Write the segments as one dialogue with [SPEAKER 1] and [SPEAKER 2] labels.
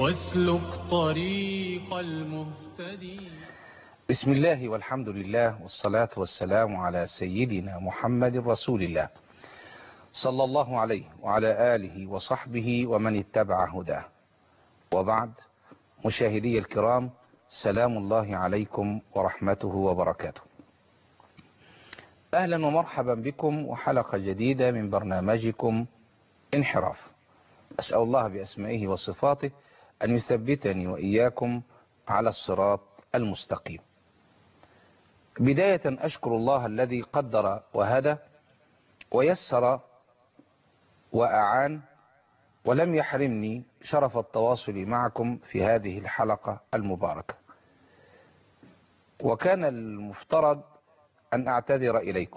[SPEAKER 1] واسلك طريق المهتدين
[SPEAKER 2] بسم الله والحمد لله والصلاة والسلام على سيدنا محمد رسول الله صلى الله عليه وعلى آله وصحبه ومن اتبع هداه وبعد مشاهدي الكرام سلام الله عليكم ورحمته وبركاته أهلا ومرحبا بكم وحلقة جديدة من برنامجكم انحراف أسأل الله بأسمائه وصفاته أن يثبتني وإياكم على الصراط المستقيم بداية أشكر الله الذي قدر وهدى ويسر وأعان ولم يحرمني شرف التواصل معكم في هذه الحلقة المباركة وكان المفترض أن أعتذر إليكم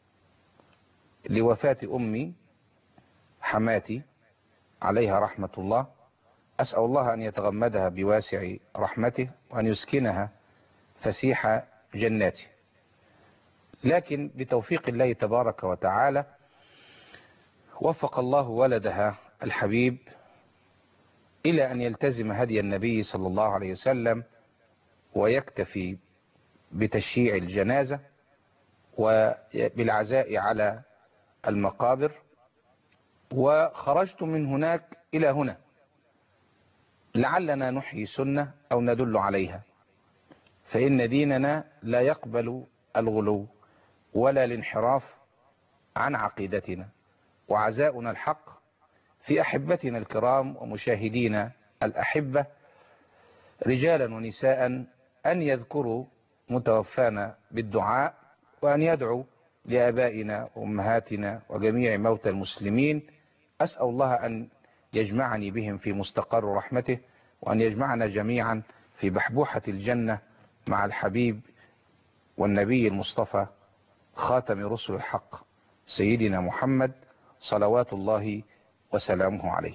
[SPEAKER 2] لوفاة أمي حماتي عليها رحمة الله أسأل الله أن يتغمدها بواسع رحمته وأن يسكنها فسيح جناته لكن بتوفيق الله تبارك وتعالى وفق الله ولدها الحبيب إلى أن يلتزم هدي النبي صلى الله عليه وسلم ويكتفي بتشييع الجنازة وبالعزاء على المقابر وخرجت من هناك إلى هنا لعلنا نحيي سنة أو ندل عليها فإن ديننا لا يقبل الغلو ولا الانحراف عن عقيدتنا وعزاؤنا الحق في أحبتنا الكرام ومشاهدينا الأحبة رجالا ونساء أن يذكروا متوفانا بالدعاء وأن يدعوا لآبائنا وأمهاتنا وجميع موتى المسلمين أسأل الله أن يجمعني بهم في مستقر رحمته وأن يجمعنا جميعا في بحبوحة الجنة مع الحبيب والنبي المصطفى خاتم رسل الحق سيدنا محمد صلوات الله وسلامه عليه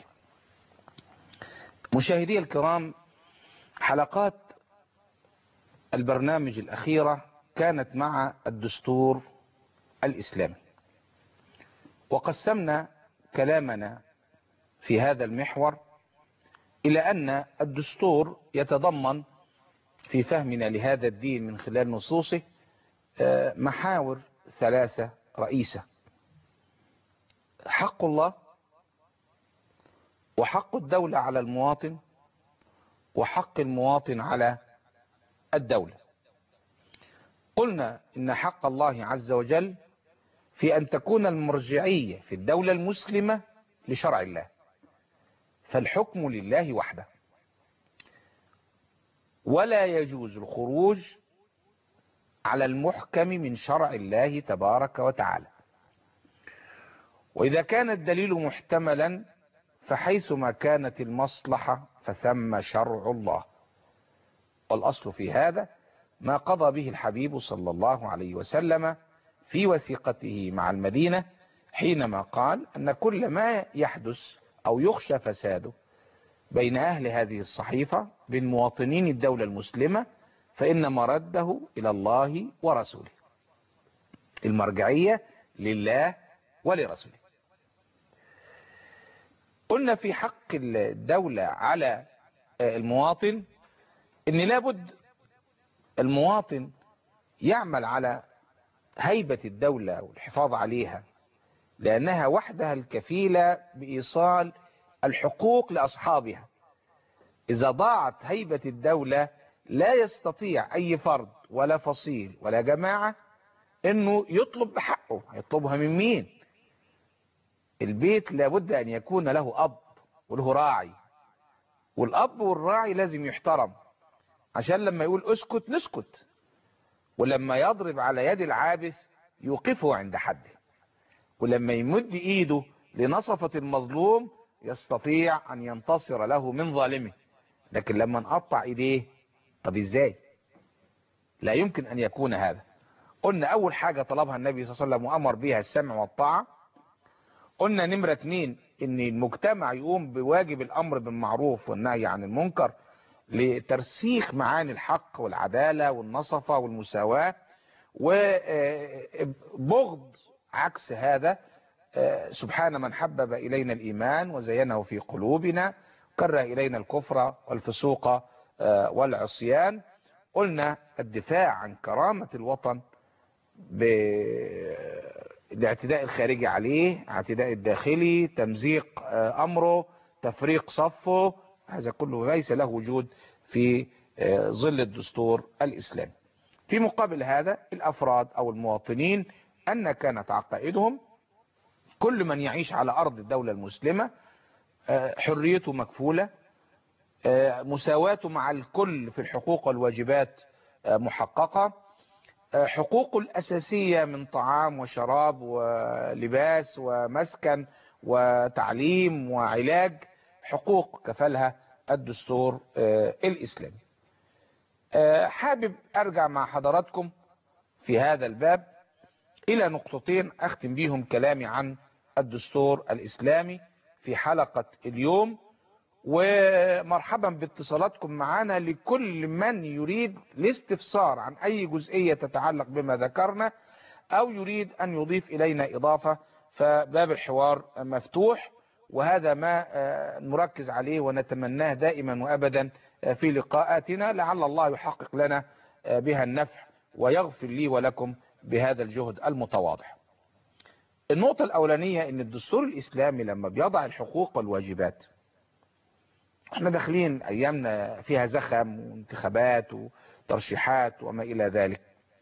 [SPEAKER 2] مشاهدي الكرام حلقات البرنامج الأخيرة كانت مع الدستور الإسلامي وقسمنا كلامنا في هذا المحور إلى أن الدستور يتضمن في فهمنا لهذا الدين من خلال نصوصه محاور ثلاثة رئيسة حق الله وحق الدولة على المواطن وحق المواطن على الدولة قلنا إن حق الله عز وجل في أن تكون المرجعية في الدولة المسلمة لشرع الله فالحكم لله وحده ولا يجوز الخروج على المحكم من شرع الله تبارك وتعالى وإذا كان الدليل محتملا فحيثما كانت المصلحة فثم شرع الله والأصل في هذا ما قضى به الحبيب صلى الله عليه وسلم في وثيقته مع المدينة حينما قال أن كل ما يحدث أو يخشى فساده بين أهل هذه الصحيفة بين مواطنين الدولة المسلمة فإن مرده إلى الله ورسوله المرجعية لله ولرسوله قلنا في حق الدولة على المواطن ان لابد المواطن يعمل على هيبة الدولة والحفاظ عليها لأنها وحدها الكفيلة بإيصال الحقوق لأصحابها إذا ضاعت هيبة الدولة لا يستطيع أي فرد ولا فصيل ولا جماعة أنه يطلب بحقه يطلبها من مين البيت لابد أن يكون له أب وله راعي والأب والراعي لازم يحترم عشان لما يقول اسكت نسكت ولما يضرب على يد العابس يوقفه عند حده ولما يمد ايده لنصفة المظلوم يستطيع ان ينتصر له من ظالمه لكن لما نقطع ايديه طب ازاي لا يمكن ان يكون هذا قلنا اول حاجة طلبها النبي صلى الله عليه وسلم وامر بها السمع والطاعة قلنا نمرة اتنين ان المجتمع يقوم بواجب الامر بالمعروف والنهي عن المنكر لترسيخ معاني الحق والعدالة والنصفة والمساواة وبغض عكس هذا سبحان من حبب إلينا الإيمان وزينه في قلوبنا كره إلينا الكفر والفسوق آه، والعصيان قلنا الدفاع عن كرامة الوطن بالاعتداء الخارجي عليه اعتداء الداخلي تمزيق آه، أمره تفريق صفه هذا كله ليس له وجود في آه، ظل الدستور الإسلامي في مقابل هذا الأفراد أو المواطنين أن كانت عقائدهم كل من يعيش على أرض الدولة المسلمة آه، حريته مكفولة آه، مساواته مع الكل في الحقوق والواجبات آه، محققة آه، حقوقه الأساسية من طعام وشراب ولباس ومسكن وتعليم وعلاج حقوق كفلها الدستور آه، الإسلامي آه، حابب أرجع مع حضراتكم في هذا الباب إلى نقطتين أختم بيهم كلامي عن الدستور الإسلامي في حلقة اليوم ومرحبا باتصالاتكم معنا لكل من يريد الاستفسار عن أي جزئية تتعلق بما ذكرنا أو يريد أن يضيف إلينا إضافة فباب الحوار مفتوح وهذا ما آه، نركز عليه ونتمناه دائما وأبدا آه، في لقاءاتنا لعل الله يحقق لنا آه، بها النفع ويغفر لي ولكم بهذا الجهد المتواضع النقطة الأولانية أن الدستور الإسلامي لما بيضع الحقوق والواجبات احنا داخلين أيامنا فيها زخم وانتخابات وترشيحات وما إلى ذلك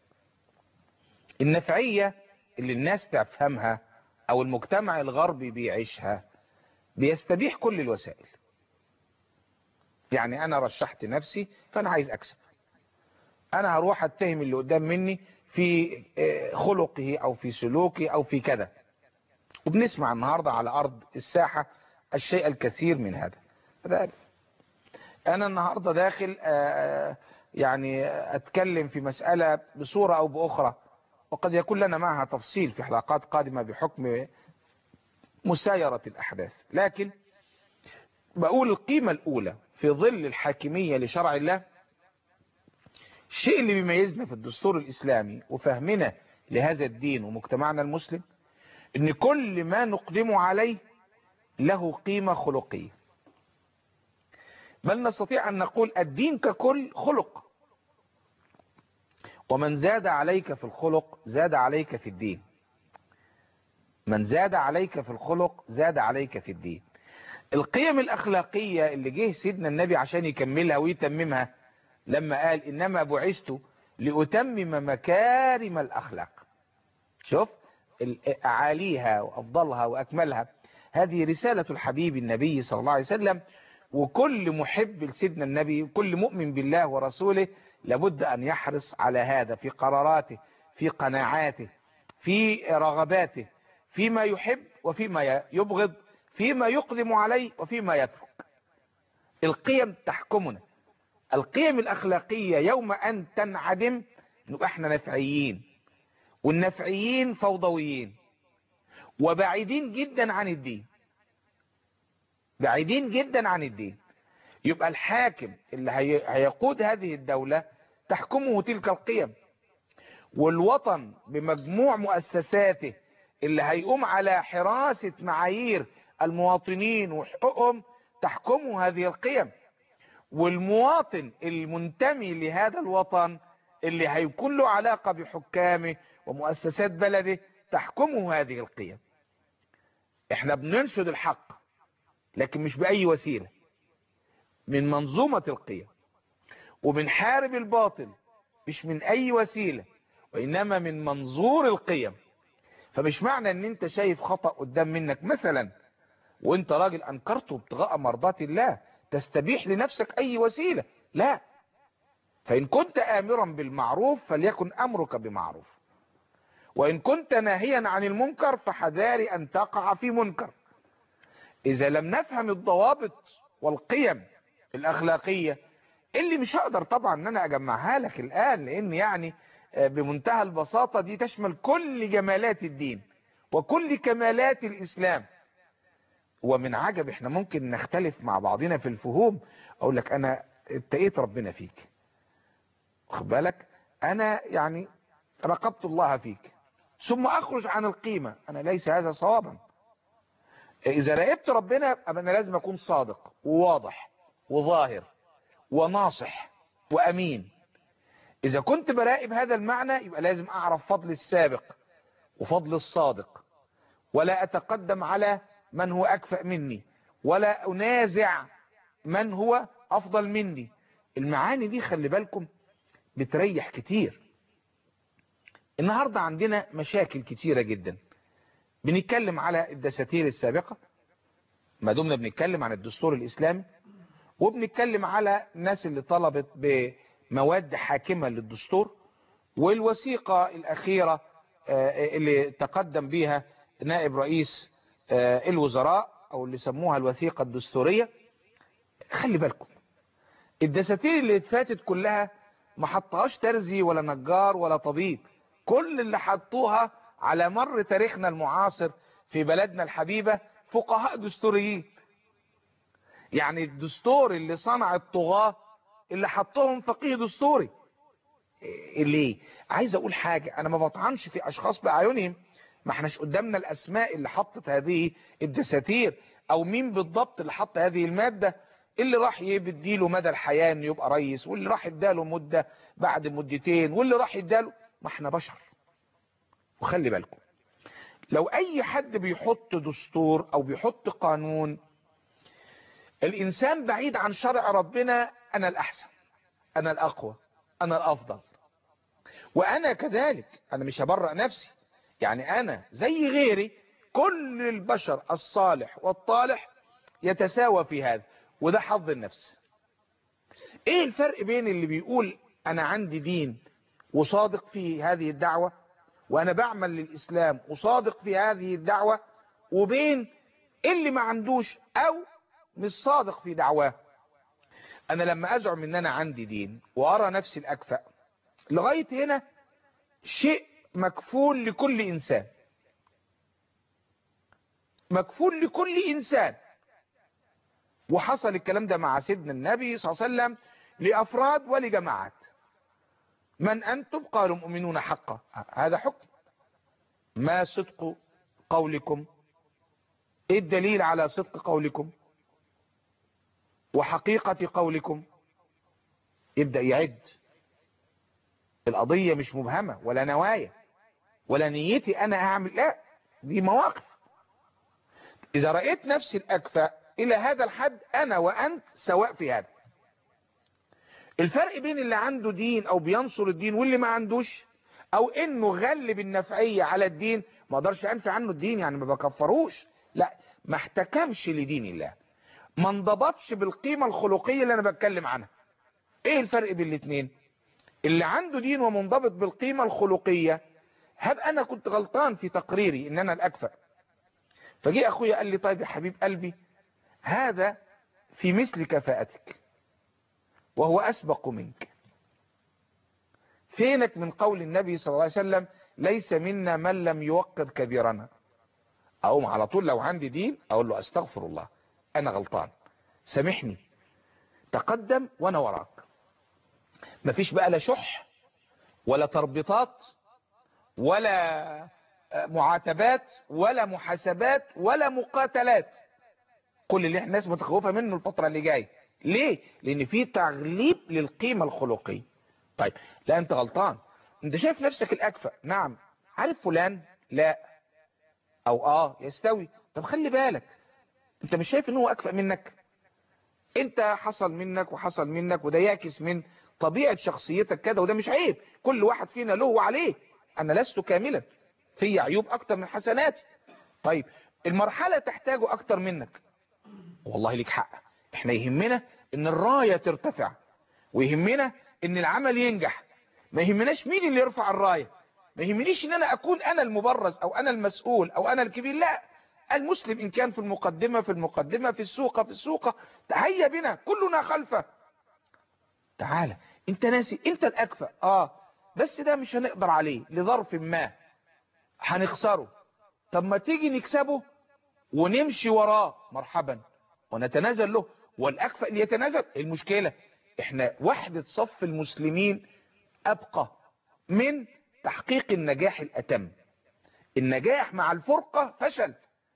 [SPEAKER 2] النفعية اللي الناس تفهمها أو المجتمع الغربي بيعيشها بيستبيح كل الوسائل يعني أنا رشحت نفسي فأنا عايز أكسب أنا هروح أتهم اللي قدام مني في آه، خلقه أو في سلوكه أو في كذا وبنسمع النهاردة على أرض الساحة الشيء الكثير من هذا هذا أنا النهاردة داخل آه، يعني أتكلم في مسألة بصورة أو بأخرى وقد يكون لنا معها تفصيل في حلقات قادمة بحكم مسايرة الأحداث لكن بقول القيمة الأولى في ظل الحاكمية لشرع الله الشيء اللي بيميزنا في الدستور الإسلامي وفهمنا لهذا الدين ومجتمعنا المسلم ان كل ما نقدمه عليه له قيمة خلقية بل نستطيع أن نقول الدين ككل خلق ومن زاد عليك في الخلق زاد عليك في الدين من زاد عليك في الخلق زاد عليك في الدين القيم الأخلاقية اللي جه سيدنا النبي عشان يكملها ويتممها لما قال إنما بعثت لأتمم مكارم الأخلاق شوف ال- أعاليها وأفضلها وأكملها هذه رسالة الحبيب النبي صلى الله عليه وسلم وكل محب لسيدنا النبي وكل مؤمن بالله ورسوله لابد أن يحرص على هذا في قراراته في قناعاته في رغباته فيما يحب وفيما يبغض فيما يقدم عليه وفيما يترك القيم تحكمنا القيم الأخلاقية يوم أن تنعدم نبقى احنا نفعيين والنفعيين فوضويين وبعيدين جدا عن الدين بعيدين جدا عن الدين يبقى الحاكم اللي هي- هيقود هذه الدولة تحكمه تلك القيم والوطن بمجموع مؤسساته اللي هيقوم على حراسة معايير المواطنين وحقوقهم تحكمه هذه القيم والمواطن المنتمي لهذا الوطن اللي هيكون له علاقة بحكامه ومؤسسات بلده تحكمه هذه القيم احنا بننشد الحق لكن مش بأي وسيلة من منظومة القيم وبنحارب الباطل مش من أي وسيلة وإنما من منظور القيم فمش معنى ان انت شايف خطأ قدام منك مثلا وانت راجل انكرته ابتغاء مرضات الله تستبيح لنفسك اي وسيلة لا فان كنت امرا بالمعروف فليكن امرك بمعروف وان كنت ناهيا عن المنكر فحذاري ان تقع في منكر اذا لم نفهم الضوابط والقيم الاخلاقية اللي مش هقدر طبعا ان انا اجمعها لك الان لان يعني آه، بمنتهى البساطة دي تشمل كل جمالات الدين وكل كمالات الاسلام ومن عجب احنا ممكن نختلف مع بعضنا في الفهوم اقول لك انا اتقيت ربنا فيك واخد بالك انا يعني راقبت الله فيك ثم اخرج عن القيمة انا ليس هذا صوابا اذا راقبت ربنا يبقى انا لازم اكون صادق وواضح وظاهر وناصح وامين اذا كنت براقب هذا المعنى يبقى لازم اعرف فضل السابق وفضل الصادق ولا اتقدم على من هو اكفأ مني ولا انازع من هو افضل مني المعاني دي خلي بالكم بتريح كتير النهاردة عندنا مشاكل كتيرة جدا بنتكلم على الدساتير السابقة ما دمنا بنتكلم عن الدستور الإسلامي وبنتكلم على الناس اللي طلبت بمواد حاكمة للدستور والوثيقة الأخيرة اللي تقدم بها نائب رئيس الوزراء أو اللي سموها الوثيقة الدستورية خلي بالكم الدساتير اللي اتفاتت كلها ما حطهاش ترزي ولا نجار ولا طبيب كل اللي حطوها على مر تاريخنا المعاصر في بلدنا الحبيبة فقهاء دستوريين يعني الدستور اللي صنع الطغاة اللي حطهم فقيه دستوري ليه عايز اقول حاجة انا ما بطعنش في اشخاص باعينهم ما احناش قدامنا الاسماء اللي حطت هذه الدساتير او مين بالضبط اللي حط هذه المادة اللي راح يديله مدى الحياة انه يبقى رئيس واللي راح يداله مدة بعد مدتين واللي راح يداله ما احنا بشر وخلي بالكم لو اي حد بيحط دستور او بيحط قانون الانسان بعيد عن شرع ربنا انا الاحسن انا الاقوى انا الافضل وانا كذلك انا مش هبرأ نفسي يعني انا زي غيري كل البشر الصالح والطالح يتساوى في هذا وده حظ النفس ايه الفرق بين اللي بيقول انا عندي دين وصادق في هذه الدعوة وانا بعمل للاسلام وصادق في هذه الدعوة وبين اللي ما عندوش او مش صادق في دعواه انا لما ازعم ان انا عندي دين وارى نفسي الاكفأ لغاية هنا شيء مكفول لكل انسان مكفول لكل انسان وحصل الكلام ده مع سيدنا النبي صلى الله عليه وسلم لافراد ولجماعات من أنتم قالوا مؤمنون حقا هذا حكم ما صدق قولكم ايه الدليل على صدق قولكم وحقيقة قولكم يبدأ يعد القضية مش مبهمة ولا نوايا ولا نيتي انا اعمل لا دي مواقف اذا رأيت نفسي الاكفأ الى هذا الحد انا وانت سواء في هذا الفرق بين اللي عنده دين او بينصر الدين واللي ما عندوش او انه غلب النفعية على الدين ما اقدرش انفع عنه الدين يعني ما بكفروش لا ما احتكمش لدين الله ما انضبطش بالقيمة الخلقية اللي انا بتكلم عنها ايه الفرق بين الاثنين اللي عنده دين ومنضبط بالقيمة الخلقية هب انا كنت غلطان في تقريري ان انا الاكفأ فجي اخويا قال لي طيب يا حبيب قلبي هذا في مثل كفاءتك وهو أسبق منك فينك من قول النبي صلى الله عليه وسلم ليس منا من لم يوقظ كبيرنا أقوم على طول لو عندي دين أقول له أستغفر الله أنا غلطان سامحني تقدم وأنا وراك مفيش بقى لا شح ولا تربيطات ولا معاتبات ولا محاسبات ولا مقاتلات كل اللي الناس متخوفة منه الفترة اللي جايه ليه لان في تغليب للقيمة الخلقية طيب لا انت غلطان انت شايف نفسك الاكفأ نعم عارف فلان لا او اه يستوي طب خلي بالك انت مش شايف ان هو اكفأ منك انت حصل منك وحصل منك وده يعكس من طبيعة شخصيتك كده وده مش عيب كل واحد فينا له وعليه انا لست كاملا في عيوب اكتر من حسناتي طيب المرحلة تحتاجه اكتر منك والله ليك حق احنا يهمنا ان الراية ترتفع ويهمنا ان العمل ينجح ما يهمناش مين اللي يرفع الراية ما يهمنيش ان انا اكون انا المبرز او انا المسؤول او انا الكبير لا المسلم ان كان في المقدمة في المقدمة في السوق في السوق هيا بنا كلنا خلفه تعالى انت ناسي انت الاكفأ اه بس ده مش هنقدر عليه لظرف ما هنخسره طب ما تيجي نكسبه ونمشي وراه مرحبا ونتنازل له والاكفأ اللي يتنازل المشكلة احنا وحدة صف المسلمين ابقى من تحقيق النجاح الاتم النجاح مع الفرقة فشل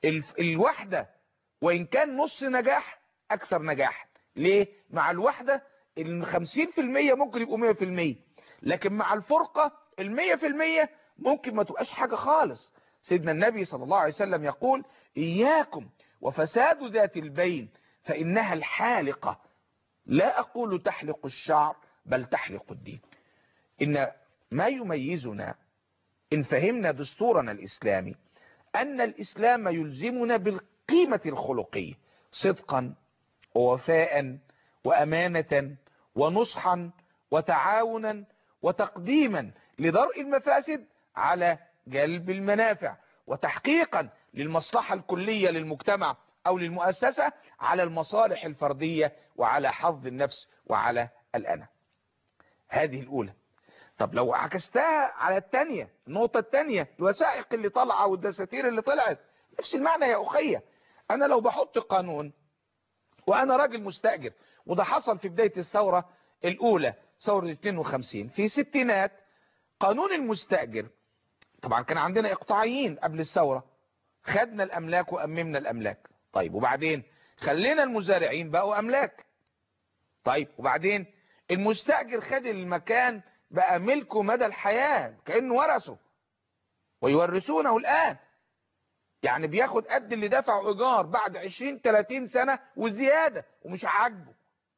[SPEAKER 2] الف- الوحدة وإن كان نص نجاح أكثر نجاح ليه؟ مع الوحدة الخمسين في المية ممكن يبقوا مية في المية لكن مع الفرقة المية في المية ممكن ما تبقاش حاجة خالص سيدنا النبي صلى الله عليه وسلم يقول إياكم وفساد ذات البين فإنها الحالقة لا أقول تحلق الشعر بل تحلق الدين إن ما يميزنا إن فهمنا دستورنا الإسلامي أن الإسلام يلزمنا بالقيمة الخلقية صدقا ووفاء وأمانة ونصحا وتعاونا وتقديما لدرء المفاسد على جلب المنافع وتحقيقا للمصلحة الكلية للمجتمع أو للمؤسسة على المصالح الفردية وعلى حظ النفس وعلى الأنا هذه الأولى طب لو عكستها على التانية النقطة التانية الوثائق اللي طالعة والدساتير اللي طلعت نفس المعنى يا أخية أنا لو بحط قانون وأنا راجل مستأجر وده حصل في بداية الثورة الأولى ثورة 52 في ستينات قانون المستأجر طبعا كان عندنا إقطاعيين قبل الثورة خدنا الأملاك وأممنا الأملاك طيب وبعدين خلينا المزارعين بقوا أملاك طيب وبعدين المستأجر خد المكان بقى ملكه مدى الحياة كأنه ورثه ويورثونه الآن يعني بياخد قد اللي دفعه إيجار بعد 20 30 سنة وزيادة ومش عاجبه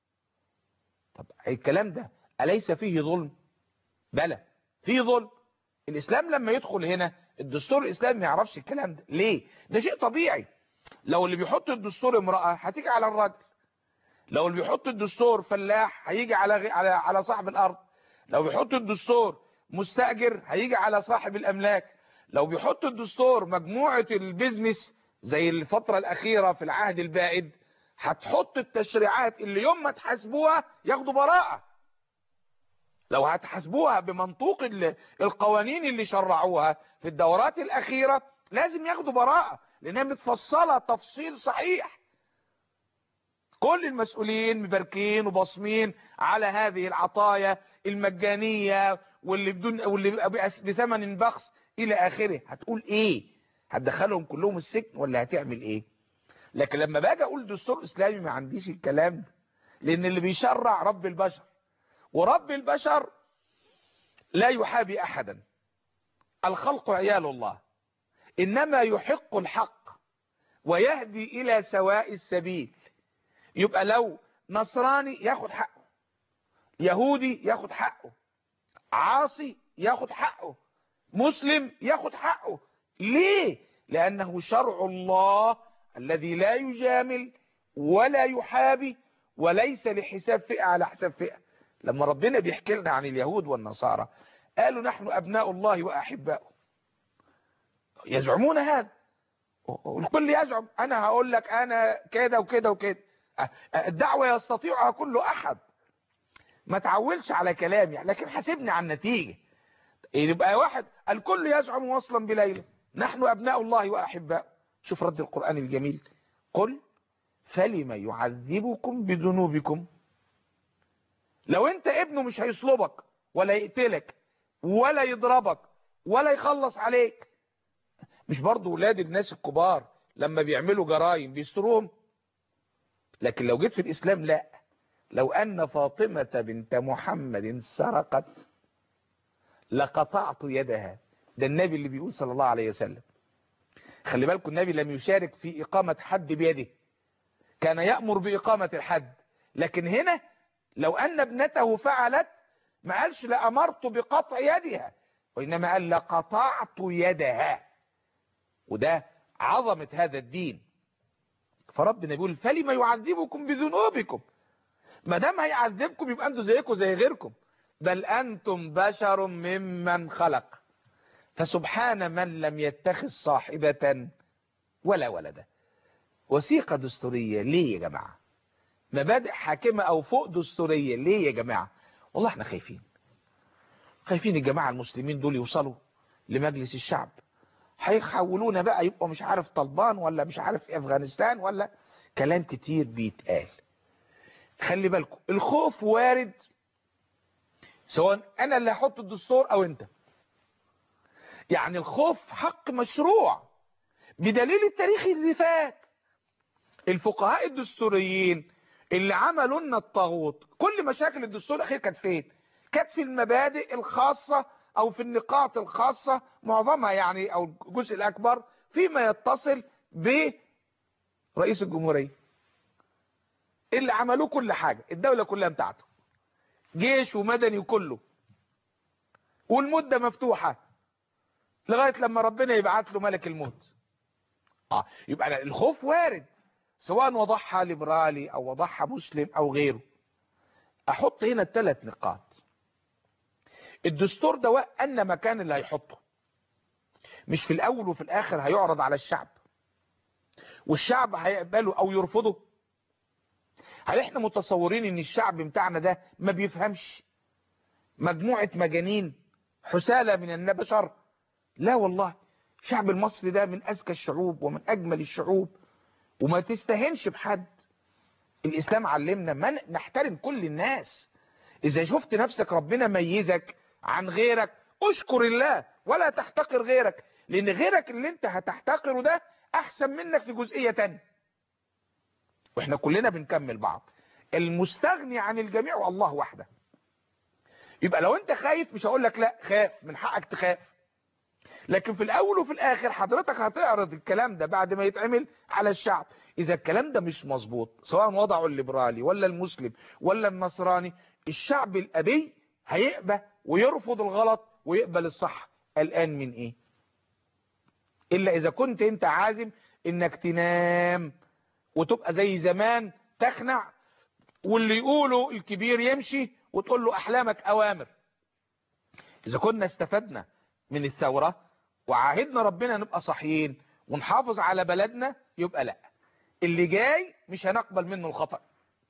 [SPEAKER 2] طب الكلام ده أليس فيه ظلم بلى فيه ظلم الإسلام لما يدخل هنا الدستور الإسلامي ما يعرفش الكلام ده ليه ده شيء طبيعي لو اللي بيحط الدستور امرأة هتيجي على الراجل لو اللي بيحط الدستور فلاح هيجي على غ- على على صاحب الارض لو بيحط الدستور مستأجر هيجي على صاحب الاملاك لو بيحط الدستور مجموعة البيزنس زي الفترة الاخيرة في العهد البائد هتحط التشريعات اللي يوم ما تحاسبوها ياخدوا براءة لو هتحاسبوها بمنطوق ال- القوانين اللي شرعوها في الدورات الاخيرة لازم ياخدوا براءة لانها متفصلة تفصيل صحيح كل المسؤولين مباركين وباصمين على هذه العطايا المجانية واللي بدون واللي بأس- بثمن بخس الى اخره هتقول ايه هتدخلهم كلهم السجن ولا هتعمل ايه لكن لما باجي اقول دستور اسلامي ما عنديش الكلام ده لان اللي بيشرع رب البشر ورب البشر لا يحابي احدا الخلق عيال الله انما يحق الحق ويهدي الى سواء السبيل يبقى لو نصراني ياخد حقه يهودي ياخد حقه عاصي ياخد حقه مسلم ياخد حقه ليه لانه شرع الله الذي لا يجامل ولا يحابي وليس لحساب فئة على حساب فئة لما ربنا بيحكي لنا عن اليهود والنصارى قالوا نحن ابناء الله واحباؤه يزعمون هذا والكل يزعم انا هقول لك انا كده وكده وكده الدعوة يستطيعها كل احد ما تعولش على كلامي لكن حاسبني على النتيجة يبقى واحد الكل يزعم وصلا بليلة نحن ابناء الله واحباؤه شوف رد القرآن الجميل قل فلم يعذبكم بذنوبكم لو انت ابنه مش هيصلبك ولا يقتلك ولا يضربك ولا يخلص عليك مش برضو ولاد الناس الكبار لما بيعملوا جرائم بيستروهم لكن لو جيت في الإسلام لا لو أن فاطمة بنت محمد سرقت لقطعت يدها ده النبي اللي بيقول صلى الله عليه وسلم خلي بالكم النبي لم يشارك في إقامة حد بيده كان يأمر بإقامة الحد لكن هنا لو أن ابنته فعلت ما قالش لأمرت بقطع يدها وإنما قال لقطعت يدها وده عظمة هذا الدين فربنا بيقول فلما يعذبكم بذنوبكم ما دام هيعذبكم يبقى انتوا زيكم زي غيركم بل انتم بشر ممن خلق فسبحان من لم يتخذ صاحبة ولا ولدا وثيقة دستورية ليه يا جماعة مبادئ حاكمة او فوق دستورية ليه يا جماعة والله احنا خايفين خايفين الجماعة المسلمين دول يوصلوا لمجلس الشعب هيحولونا بقى يبقوا مش عارف طلبان ولا مش عارف افغانستان ولا كلام كتير بيتقال خلي بالكم الخوف وارد سواء انا اللي هحط الدستور او انت يعني الخوف حق مشروع بدليل التاريخ اللي فات الفقهاء الدستوريين اللي عملوا لنا الطاغوت كل مشاكل الدستور الاخير كانت فين كانت في المبادئ الخاصة او في النقاط الخاصة معظمها يعني او الجزء الاكبر فيما يتصل برئيس الجمهورية اللي عملوه كل حاجة الدولة كلها بتاعته جيش ومدني وكله والمدة مفتوحة لغاية لما ربنا يبعت له ملك الموت اه يبقى الخوف وارد سواء وضعها ليبرالي او وضعها مسلم او غيره احط هنا الثلاث نقاط الدستور ده ان مكان اللي هيحطه مش في الاول وفي الاخر هيعرض على الشعب والشعب هيقبله او يرفضه هل احنا متصورين ان الشعب بتاعنا ده ما بيفهمش مجموعة مجانين حسالة من البشر لا والله الشعب المصري ده من اذكى الشعوب ومن اجمل الشعوب وما تستهنش بحد الاسلام علمنا من نحترم كل الناس اذا شفت نفسك ربنا ميزك عن غيرك اشكر الله ولا تحتقر غيرك لان غيرك اللي انت هتحتقره ده احسن منك في جزئية تانية واحنا كلنا بنكمل بعض المستغني عن الجميع الله وحده يبقى لو انت خايف مش هقول لك لا خاف من حقك تخاف لكن في الاول وفي الاخر حضرتك هتعرض الكلام ده بعد ما يتعمل على الشعب اذا الكلام ده مش مظبوط سواء وضعه الليبرالي ولا المسلم ولا النصراني الشعب الابي هيقبل ويرفض الغلط ويقبل الصح الان من ايه الا اذا كنت انت عازم انك تنام وتبقى زي زمان تخنع واللي يقوله الكبير يمشي وتقول له احلامك اوامر اذا كنا استفدنا من الثورة وعاهدنا ربنا نبقى صحيين ونحافظ على بلدنا يبقى لا اللي جاي مش هنقبل منه الخطأ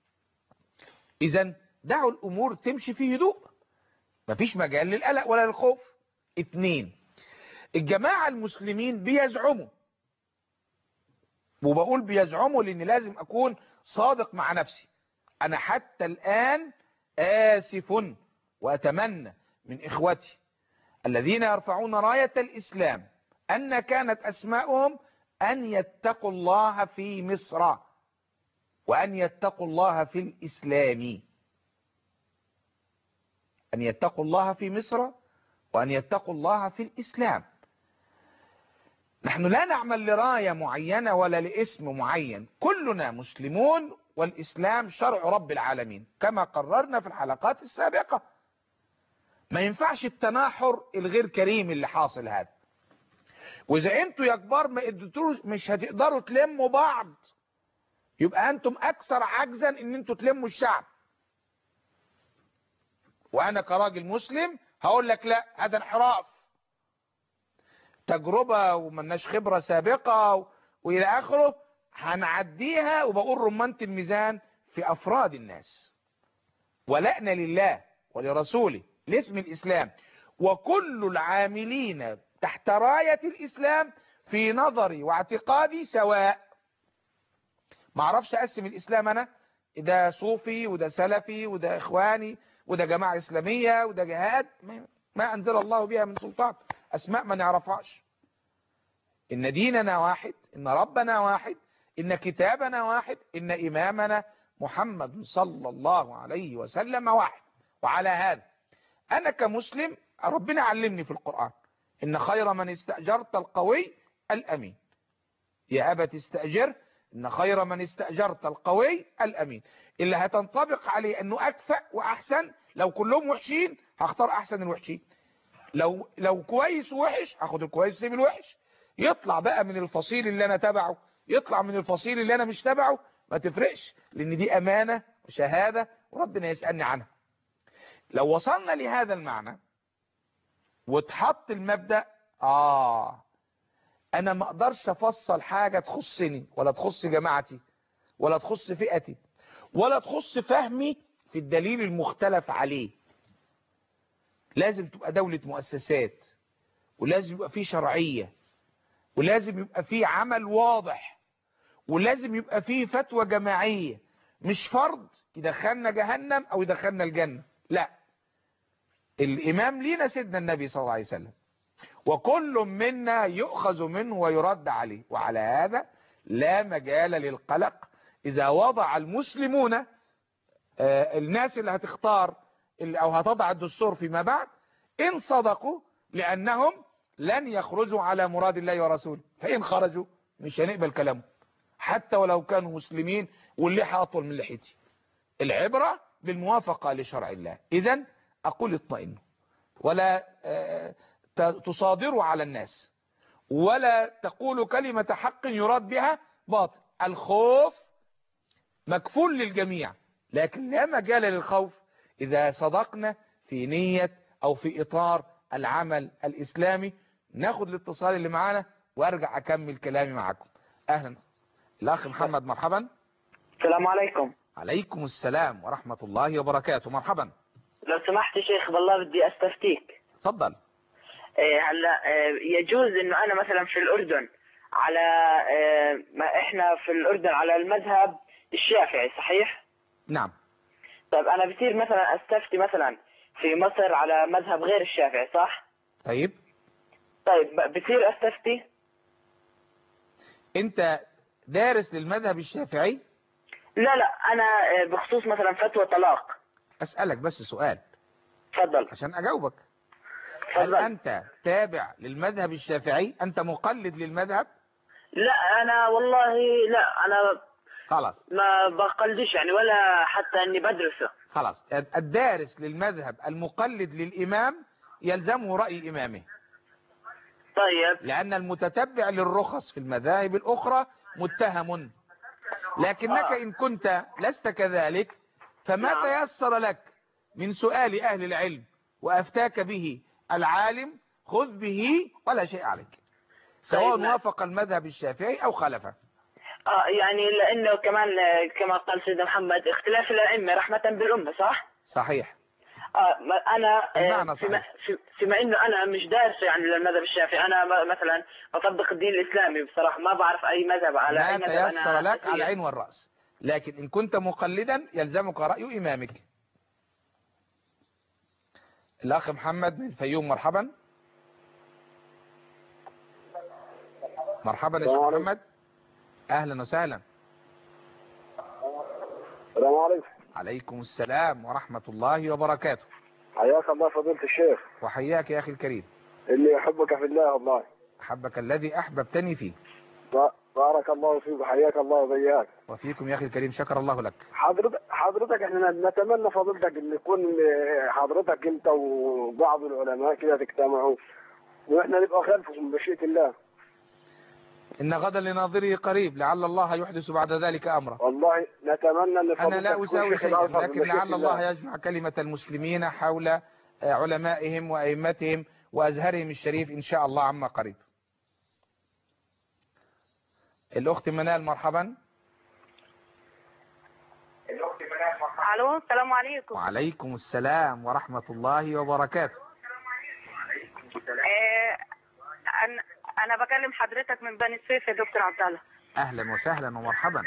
[SPEAKER 2] اذا دعوا الامور تمشي في هدوء مفيش مجال للقلق ولا للخوف اتنين الجماعة المسلمين بيزعموا وبقول بيزعموا لان لازم اكون صادق مع نفسي انا حتى الان اسف واتمنى من اخوتي الذين يرفعون راية الاسلام ان كانت اسماؤهم ان يتقوا الله في مصر وان يتقوا الله في الاسلام ان يتقوا الله في مصر وان يتقوا الله في الاسلام نحن لا نعمل لراية معينة ولا لاسم معين كلنا مسلمون والإسلام شرع رب العالمين كما قررنا في الحلقات السابقة ما ينفعش التناحر الغير كريم اللي حاصل هذا واذا انتوا يا كبار ما اديتوش مش هتقدروا تلموا بعض يبقى انتم اكثر عجزا ان انتوا تلموا الشعب وانا كراجل مسلم هقول لك لا هذا انحراف تجربة وملناش خبرة سابقة والى اخره هنعديها وبقول رمانة الميزان في افراد الناس ولأنا لله ولرسوله لاسم الاسلام وكل العاملين تحت راية الاسلام في نظري واعتقادي سواء ما اعرفش اقسم الاسلام انا ده صوفي وده سلفي وده اخواني وده جماعة اسلامية وده جهاد ما انزل الله بها من سلطان اسماء ما نعرفهاش ان ديننا واحد ان ربنا واحد ان كتابنا واحد ان امامنا محمد صلى الله عليه وسلم واحد وعلى هذا انا كمسلم ربنا علمني في القرآن ان خير من استأجرت القوي الامين يا ابت استأجر ان خير من استأجرت القوي الامين اللي هتنطبق عليه انه اكفأ واحسن لو كلهم وحشين هختار احسن الوحشين لو لو كويس ووحش هاخد الكويس سيب الوحش يطلع بقى من الفصيل اللي انا تبعه يطلع من الفصيل اللي انا مش تبعه ما تفرقش لان دي امانة وشهادة وربنا يسألني عنها لو وصلنا لهذا المعنى واتحط المبدأ اه انا ما اقدرش افصل حاجة تخصني ولا تخص جماعتي ولا تخص فئتي ولا تخص فهمي في الدليل المختلف عليه لازم تبقى دولة مؤسسات ولازم يبقى فيه شرعية ولازم يبقى فيه عمل واضح ولازم يبقى فيه فتوى جماعية مش فرض يدخلنا جهنم او يدخلنا الجنة لا الامام لينا سيدنا النبي صلى الله عليه وسلم وكل منا يؤخذ منه ويرد عليه وعلى هذا لا مجال للقلق إذا وضع المسلمون آه، الناس اللي هتختار اللي أو هتضع الدستور فيما بعد إن صدقوا لأنهم لن يخرجوا على مراد الله ورسوله فإن خرجوا مش هنقبل كلامهم حتى ولو كانوا مسلمين واللحى أطول من لحيتي العبرة بالموافقة لشرع الله إذا أقول اطمئنوا ولا آه، ت- تصادروا على الناس ولا تقولوا كلمة حق يراد بها باطل الخوف مكفول للجميع لكن لا مجال للخوف إذا صدقنا في نية أو في إطار العمل الإسلامي ناخد الاتصال اللي معانا وارجع أكمل كلامي معكم أهلا الأخ محمد مرحبا
[SPEAKER 3] السلام عليكم
[SPEAKER 2] عليكم السلام ورحمة الله وبركاته مرحبا
[SPEAKER 3] لو سمحت يا شيخ بالله بدي استفتيك
[SPEAKER 2] تفضل
[SPEAKER 3] إيه هلا إيه يجوز انه انا مثلا في الاردن على إيه ما احنا في الاردن على المذهب الشافعي صحيح؟
[SPEAKER 2] نعم
[SPEAKER 3] طيب انا بصير مثلا استفتي مثلا في مصر على مذهب غير الشافعي صح؟
[SPEAKER 2] طيب
[SPEAKER 3] طيب ب- بصير استفتي؟
[SPEAKER 2] انت دارس للمذهب الشافعي
[SPEAKER 3] لا لا انا إيه بخصوص مثلا فتوى طلاق
[SPEAKER 2] اسألك بس سؤال
[SPEAKER 3] تفضل
[SPEAKER 2] عشان اجاوبك هل
[SPEAKER 3] تفضل
[SPEAKER 2] انت تابع للمذهب الشافعي انت مقلد للمذهب
[SPEAKER 3] لا انا والله لا انا
[SPEAKER 2] خلاص
[SPEAKER 3] ما بقلدش يعني ولا حتى اني بدرسه
[SPEAKER 2] خلاص الدارس للمذهب المقلد للامام يلزمه رأي امامه
[SPEAKER 3] طيب
[SPEAKER 2] لان المتتبع للرخص في المذاهب الاخرى متهم لكنك
[SPEAKER 3] آه.
[SPEAKER 2] ان كنت لست كذلك فما
[SPEAKER 3] نعم.
[SPEAKER 2] تيسر لك من سؤال اهل العلم وافتاك به العالم خذ به ولا شيء عليك سواء
[SPEAKER 3] طيب، نعم.
[SPEAKER 2] وافق المذهب الشافعي او خالفه
[SPEAKER 3] اه يعني لانه كمان آه، كما قال سيدنا محمد اختلاف الائمه رحمه بالامه صح؟
[SPEAKER 2] صحيح
[SPEAKER 3] اه ما انا آه،
[SPEAKER 2] المعنى
[SPEAKER 3] فيما,
[SPEAKER 2] صحيح.
[SPEAKER 3] في- فيما انه انا مش دارس يعني للمذهب الشافعي انا م- مثلا بطبق الدين الاسلامي بصراحه ما بعرف اي مذهب على
[SPEAKER 2] ما
[SPEAKER 3] اي مذهب
[SPEAKER 2] تيسر
[SPEAKER 3] انا
[SPEAKER 2] لك على
[SPEAKER 3] أسير.
[SPEAKER 2] العين والرأس لكن إن كنت مقلدا يلزمك رأي إمامك الأخ محمد من الفيوم مرحبا مرحبا يا شيخ
[SPEAKER 4] السلام عليكم.
[SPEAKER 2] محمد أهلا وسهلا
[SPEAKER 4] السلام عليكم
[SPEAKER 2] عليكم السلام ورحمة الله وبركاته
[SPEAKER 4] حياك الله فضيلة الشيخ
[SPEAKER 2] وحياك يا أخي الكريم
[SPEAKER 4] اللي يحبك في الله والله
[SPEAKER 2] أحبك الذي أحببتني فيه
[SPEAKER 4] ب- بارك الله فيك وحياك الله وبياك
[SPEAKER 2] وفيكم يا أخي الكريم شكر الله لك
[SPEAKER 4] حضرتك حضرتك احنا نتمنى فضيلتك ان يكون اه، حضرتك انت وبعض العلماء كده تجتمعوا واحنا نبقى خلفكم بمشيئة الله
[SPEAKER 2] إن غدا لناظره قريب لعل الله يحدث بعد ذلك أمرا
[SPEAKER 4] والله نتمنى ان
[SPEAKER 2] أنا
[SPEAKER 4] فضيلتك
[SPEAKER 2] لا
[SPEAKER 4] تكون
[SPEAKER 2] أساوي
[SPEAKER 4] شيخ
[SPEAKER 2] شيئا
[SPEAKER 4] الأزهر
[SPEAKER 2] لكن
[SPEAKER 4] بمشيئة
[SPEAKER 2] لعل الله يجمع كلمة المسلمين حول آه، علمائهم وأئمتهم وأزهرهم الشريف إن شاء الله عما قريب الأخت منال مرحبا
[SPEAKER 5] الو السلام عليكم
[SPEAKER 2] وعليكم السلام ورحمة الله وبركاته
[SPEAKER 5] آه انا انا بكلم حضرتك من بني سويف يا دكتور عبد الله
[SPEAKER 2] أهلا وسهلا ومرحبا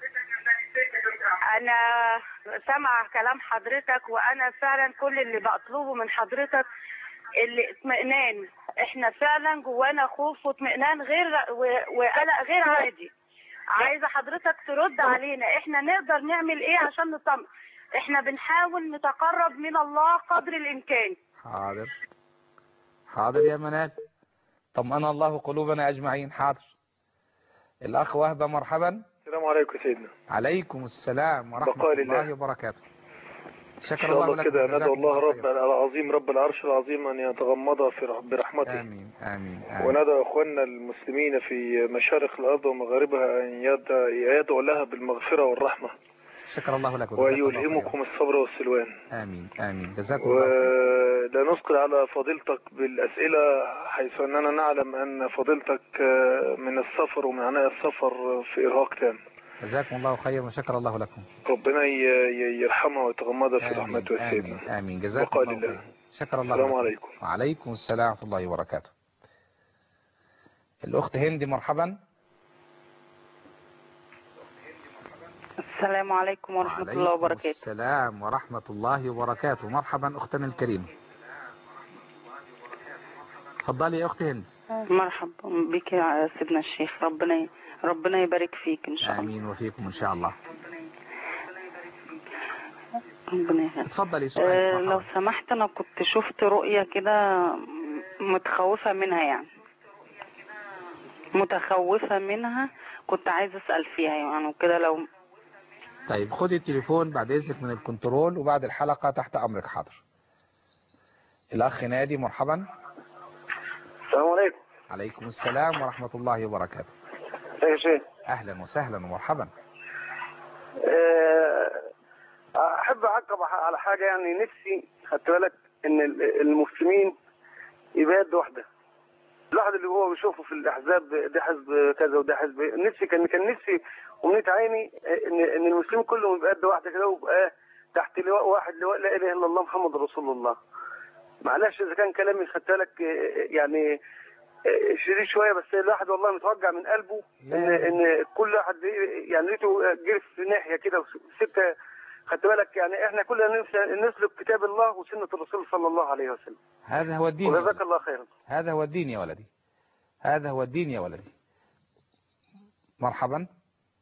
[SPEAKER 5] انا سامع كلام حضرتك وانا فعلا كل اللي بطلبه من حضرتك اللي اطمئنان احنا فعلا جوانا خوف واطمئنان غير و- وقلق غير عادي عايزه حضرتك ترد علينا احنا نقدر نعمل ايه عشان نطمن احنا بنحاول نتقرب من الله قدر الامكان
[SPEAKER 2] حاضر حاضر يا منال طمأن الله قلوبنا أجمعين حاضر الأخ وهبة مرحبا
[SPEAKER 4] السلام عليكم سيدنا
[SPEAKER 2] عليكم السلام ورحمة
[SPEAKER 4] بقال
[SPEAKER 2] الله
[SPEAKER 4] الله.
[SPEAKER 2] وبركاته
[SPEAKER 4] ان
[SPEAKER 2] شكر
[SPEAKER 4] شاء
[SPEAKER 2] الله
[SPEAKER 4] الله
[SPEAKER 2] لكم
[SPEAKER 4] كده ندعو
[SPEAKER 2] جزاكم
[SPEAKER 4] الله رب
[SPEAKER 2] خيرا.
[SPEAKER 4] العظيم رب العرش العظيم ان يتغمض في رح- برحمته
[SPEAKER 2] آمين آمين آمين
[SPEAKER 4] وندعو اخواننا المسلمين في مشارق الارض ومغاربها ان يد- يدعو لها بالمغفره والرحمه
[SPEAKER 2] شكر الله لكم جزاكم الله خيرا.
[SPEAKER 4] ويلهمكم الصبر والسلوان
[SPEAKER 2] آمين آمين جزاكم الله خيرا.
[SPEAKER 4] ولا نثقل على فضيلتك بالأسئلة حيث أننا نعلم أن فضيلتك آه، من السفر ومن عناء السفر في إرهاق تام
[SPEAKER 2] جزاكم الله خيرا وشكر الله لكم
[SPEAKER 4] ربنا ي- ي- يرحمها ويتغمدها في
[SPEAKER 2] آمين
[SPEAKER 4] رحمته
[SPEAKER 2] آمين
[SPEAKER 4] سيدنا
[SPEAKER 2] آمين جزاكم
[SPEAKER 4] وقال
[SPEAKER 2] الله
[SPEAKER 4] الله.
[SPEAKER 2] خيرا شكر الله
[SPEAKER 4] السلام
[SPEAKER 2] لكم.
[SPEAKER 4] عليكم
[SPEAKER 2] وعليكم السلام ورحمة الله وبركاته الأخت هندي مرحبا
[SPEAKER 5] السلام عليكم ورحمة الله
[SPEAKER 2] وعليكم
[SPEAKER 5] وبركاته
[SPEAKER 2] السلام ورحمة الله وبركاته مرحبا أختنا الكريمة اتفضلي يا اختي هند
[SPEAKER 6] مرحبا بك يا سيدنا الشيخ ربنا ربنا يبارك فيك ان شاء الله
[SPEAKER 2] امين وفيكم ان شاء الله
[SPEAKER 6] ربنا يهديك.
[SPEAKER 2] اتفضلي
[SPEAKER 6] آه
[SPEAKER 2] سؤال
[SPEAKER 6] لو سمحت انا كنت شفت رؤية كده متخوفة منها يعني متخوفة منها كنت عايزة اسأل فيها يعني وكده لو
[SPEAKER 2] طيب خدي التليفون بعد اذنك من الكنترول وبعد الحلقة تحت امرك حاضر الاخ نادي مرحبا
[SPEAKER 4] السلام عليكم
[SPEAKER 2] عليكم السلام ورحمة الله وبركاته
[SPEAKER 4] يا شيخ
[SPEAKER 2] اهلا وسهلا ومرحبا
[SPEAKER 4] احب اعقب على حاجه يعني نفسي خدت بالك ان ال- المسلمين يبقى يد واحده الواحد اللي هو بيشوفه في الاحزاب ده حزب كذا وده حزب نفسي كان كان نفسي ومنيت عيني ان ان المسلمين كلهم يبقى يد واحده كده ويبقى تحت لواء واحد لواء لا اله الا الله محمد رسول الله معلش اذا كان كلامي خدت بالك يعني شديد شويه بس الواحد والله متوجع من قلبه ان ان كل واحد يعني لقيته جري في ناحيه كده وسكه خدت بالك يعني احنا كلنا نفس- نسلك كتاب الله وسنه الرسول صلى الله عليه وسلم
[SPEAKER 2] هذا هو الدين يا
[SPEAKER 4] وجزاك
[SPEAKER 2] ولدي.
[SPEAKER 4] الله خيرا
[SPEAKER 2] هذا هو الدين يا ولدي هذا هو الدين يا ولدي مرحبا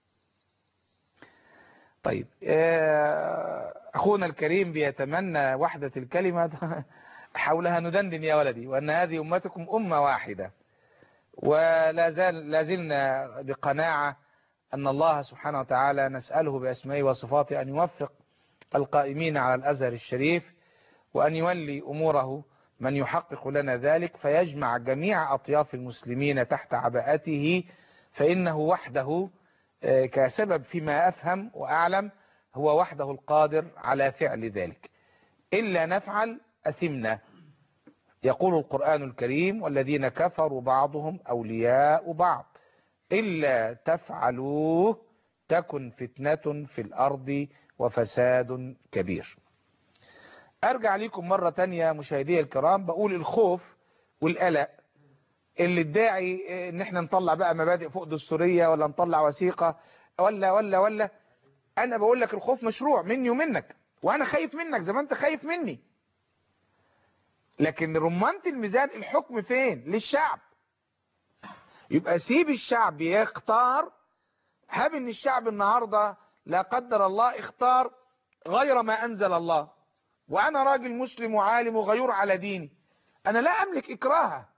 [SPEAKER 2] طيب آه، أخونا الكريم بيتمنى وحدة الكلمة حولها ندندن يا ولدي وأن هذه أمتكم أمة واحدة ولا زال لا زلنا بقناعة أن الله سبحانه وتعالى نسأله بأسمائه وصفاته أن يوفق القائمين على الأزهر الشريف وأن يولي أموره من يحقق لنا ذلك فيجمع جميع أطياف المسلمين تحت عباءته فإنه وحده آه، كسبب فيما أفهم وأعلم هو وحده القادر على فعل ذلك إلا نفعل أثمنا يقول القرآن الكريم والذين كفروا بعضهم أولياء بعض إلا تفعلوه تكن فتنة في الأرض وفساد كبير ارجع لكم مرة تانية مشاهدي الكرام بقول الخوف والقلق اللي ادعي ان احنا نطلع بقى مبادئ فوق دستورية ولا نطلع وثيقة ولا ولا ولا انا بقول لك الخوف مشروع مني ومنك وانا خايف منك زي ما انت خايف مني لكن رمانة الميزان الحكم فين للشعب يبقى سيب الشعب يختار هاب ان الشعب النهاردة لا قدر الله اختار غير ما انزل الله وانا راجل مسلم وعالم وغيور على ديني انا لا املك اكراها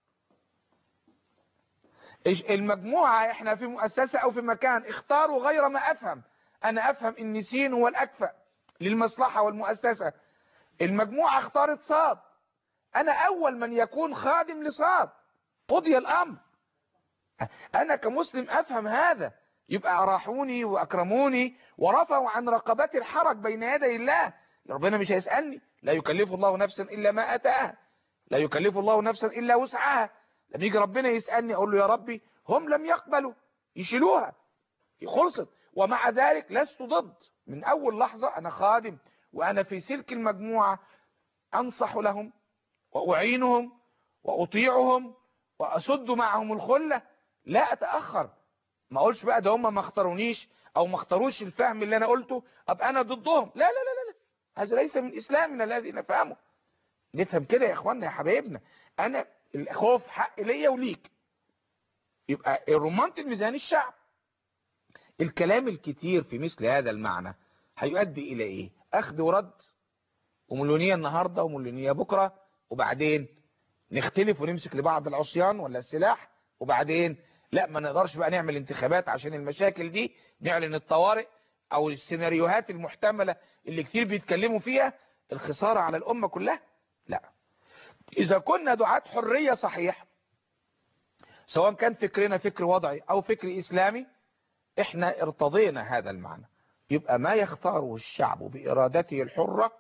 [SPEAKER 2] إيش- المجموعة احنا في مؤسسة او في مكان اختاروا غير ما افهم انا افهم ان سين هو الاكفأ للمصلحة والمؤسسة المجموعة اختارت صاد انا اول من يكون خادم لصاد قضي الامر انا كمسلم افهم هذا يبقى اراحوني واكرموني ورفعوا عن رقبتي الحرج بين يدي الله ربنا مش هيسألني لا يكلف الله نفسا الا ما اتاها لا يكلف الله نفسا الا وسعها لما يجي ربنا يسألني اقول له يا ربي هم لم يقبلوا يشيلوها خلصت ومع ذلك لست ضد من اول لحظة انا خادم وانا في سلك المجموعة انصح لهم واعينهم واطيعهم واسد معهم الخلة لا اتأخر ما اقولش بقى ده هم ما اختارونيش او ما اختاروش الفهم اللي انا قلته ابقى انا ضدهم لا لا لا لا, لا. هذا ليس من اسلامنا الذي نفهمه نفهم كده يا اخواننا يا حبايبنا انا الخوف حق ليا وليك يبقى رمانة الميزان الشعب الكلام الكتير في مثل هذا المعنى هيؤدي الى ايه اخذ ورد ومليونية النهاردة ومليونية بكرة وبعدين نختلف ونمسك لبعض العصيان ولا السلاح وبعدين لا ما نقدرش بقى نعمل انتخابات عشان المشاكل دي نعلن الطوارئ او السيناريوهات المحتملة اللي كتير بيتكلموا فيها الخسارة على الامة كلها لا اذا كنا دعاة حرية صحيح سواء كان فكرنا فكر وضعي او فكر اسلامي احنا ارتضينا هذا المعنى يبقى ما يختاره الشعب بارادته الحرة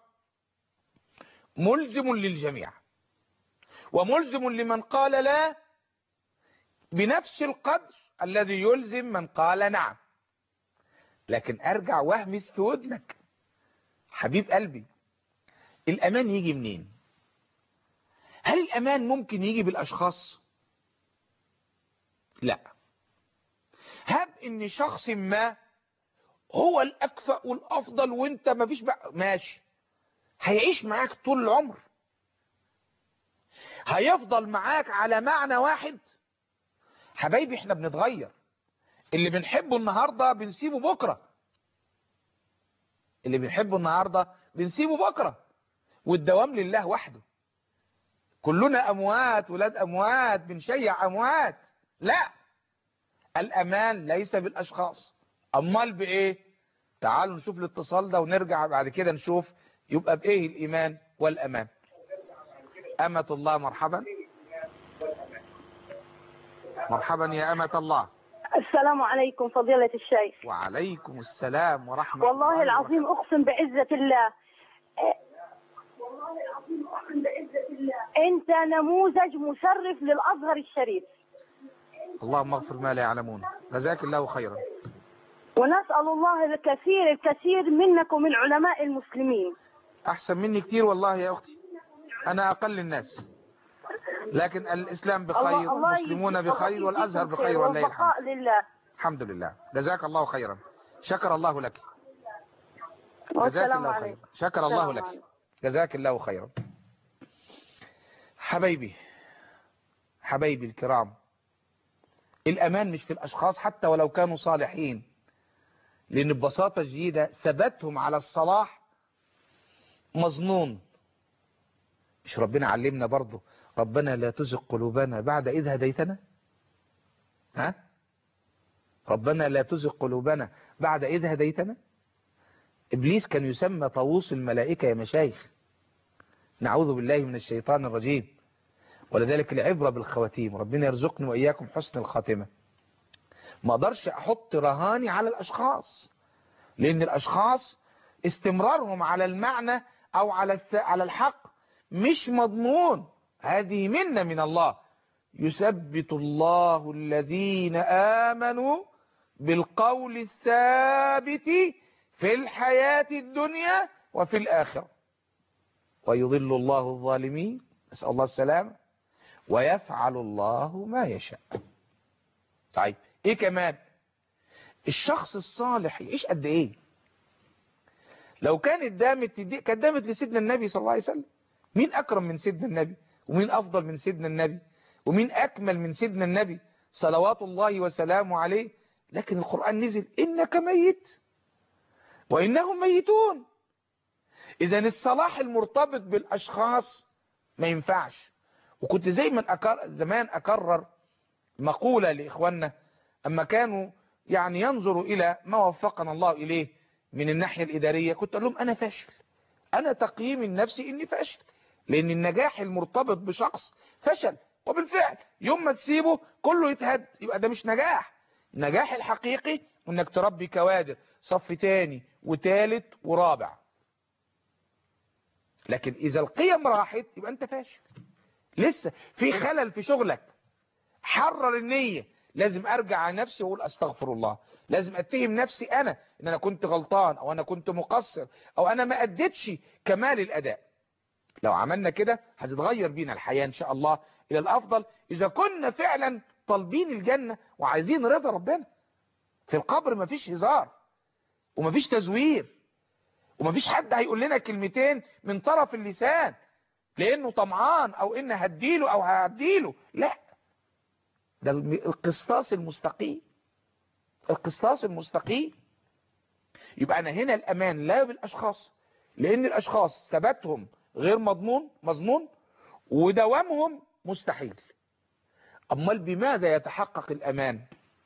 [SPEAKER 2] ملزم للجميع وملزم لمن قال لا بنفس القدر الذي يلزم من قال نعم لكن ارجع واهمس في ودنك حبيب قلبي الامان يجي منين هل الامان ممكن يجي بالاشخاص لا هب ان شخص ما هو الاكفأ والافضل وانت مفيش بقى ماشي هيعيش معاك طول العمر هيفضل معاك على معنى واحد حبايبي احنا بنتغير اللي بنحبه النهاردة بنسيبه بكرة اللي بنحبه النهاردة بنسيبه بكرة والدوام لله وحده كلنا أموات ولاد أموات بنشيع أموات لا الأمان ليس بالأشخاص أمال بإيه تعالوا نشوف الاتصال ده ونرجع بعد كده نشوف يبقى بإيه الإيمان والأمان أمة الله مرحبا مرحبا يا أمة الله
[SPEAKER 7] السلام عليكم فضيلة الشيخ
[SPEAKER 2] وعليكم السلام ورحمة
[SPEAKER 7] والله
[SPEAKER 2] الله
[SPEAKER 7] العظيم أقسم بعزة الله أنت نموذج مشرف للأزهر الشريف
[SPEAKER 2] اللهم اغفر ما لا يعلمون جزاك الله خيرا
[SPEAKER 7] ونسأل الله الكثير الكثير منك ومن علماء المسلمين
[SPEAKER 2] أحسن مني كتير والله يا أختي أنا أقل الناس لكن الإسلام بخير
[SPEAKER 7] الله- الله
[SPEAKER 2] والمسلمون
[SPEAKER 7] يجزيك-
[SPEAKER 2] بخير
[SPEAKER 7] الله
[SPEAKER 2] والأزهر
[SPEAKER 7] يجزيك
[SPEAKER 2] بخير
[SPEAKER 7] خير
[SPEAKER 2] والله الحمد
[SPEAKER 7] والبقاء لله
[SPEAKER 2] الحمد لله جزاك الله خيرا شكر الله لك جزاك
[SPEAKER 7] والسلام
[SPEAKER 2] الله خيرا
[SPEAKER 7] عليكم
[SPEAKER 2] شكر الله
[SPEAKER 7] السلام
[SPEAKER 2] لك
[SPEAKER 7] عليكم.
[SPEAKER 2] جزاك الله خيرا حبايبي حبايبي الكرام الأمان مش في الأشخاص حتى ولو كانوا صالحين لأن ببساطة جديدة ثباتهم على الصلاح مظنون مش ربنا علمنا برضه ربنا لا تزغ قلوبنا بعد إذ هديتنا ها ربنا لا تزغ قلوبنا بعد إذ هديتنا إبليس كان يسمى طاووس الملائكة يا مشايخ نعوذ بالله من الشيطان الرجيم ولذلك العبرة بالخواتيم ربنا يرزقني وإياكم حسن الخاتمة ما اقدرش احط رهاني على الاشخاص لان الاشخاص استمرارهم على المعنى او على الث... على الحق مش مضمون هذه منة من الله يثبت الله الذين آمنوا بالقول الثابت في الحياة الدنيا وفي الآخرة ويضل الله الظالمين نسأل الله السلامة ويفعل الله ما يشاء طيب ايه كمان الشخص الصالح يعيش قد ايه لو كانت دامت تدي- كانت دامت لسيدنا النبي صلى الله عليه وسلم مين اكرم من سيدنا النبي ومين افضل من سيدنا النبي ومين اكمل من سيدنا النبي صلوات الله وسلامه عليه لكن القرآن نزل انك ميت وانهم ميتون اذا الصلاح المرتبط بالاشخاص ما ينفعش وكنت زي ما أكر... زمان اكرر مقولة لاخواننا اما كانوا يعني ينظروا الى ما وفقنا الله اليه من الناحية الادارية كنت اقول لهم انا فاشل انا تقييمي النفسي اني فاشل لان النجاح المرتبط بشخص فشل وبالفعل يوم ما تسيبه كله يتهد يبقى ده مش نجاح النجاح الحقيقي انك تربي كوادر صف تاني وتالت ورابع لكن اذا القيم راحت يبقى انت فاشل لسه في خلل في شغلك حرر النية لازم ارجع على نفسي واقول استغفر الله لازم اتهم نفسي انا ان انا كنت غلطان او انا كنت مقصر او انا ما اديتش كمال الاداء لو عملنا كده هتتغير بينا الحياة ان شاء الله الى الافضل اذا كنا فعلا طالبين الجنة وعايزين رضا ربنا في القبر مفيش هزار ومفيش تزوير ومفيش حد هيقول لنا كلمتين من طرف اللسان لانه طمعان او ان هديله او هعديله لا ده الم- القسطاس المستقيم القسطاس المستقيم يبقى انا هنا الامان لا بالاشخاص لان الاشخاص ثباتهم غير مضمون مظنون ودوامهم مستحيل امال بماذا يتحقق الامان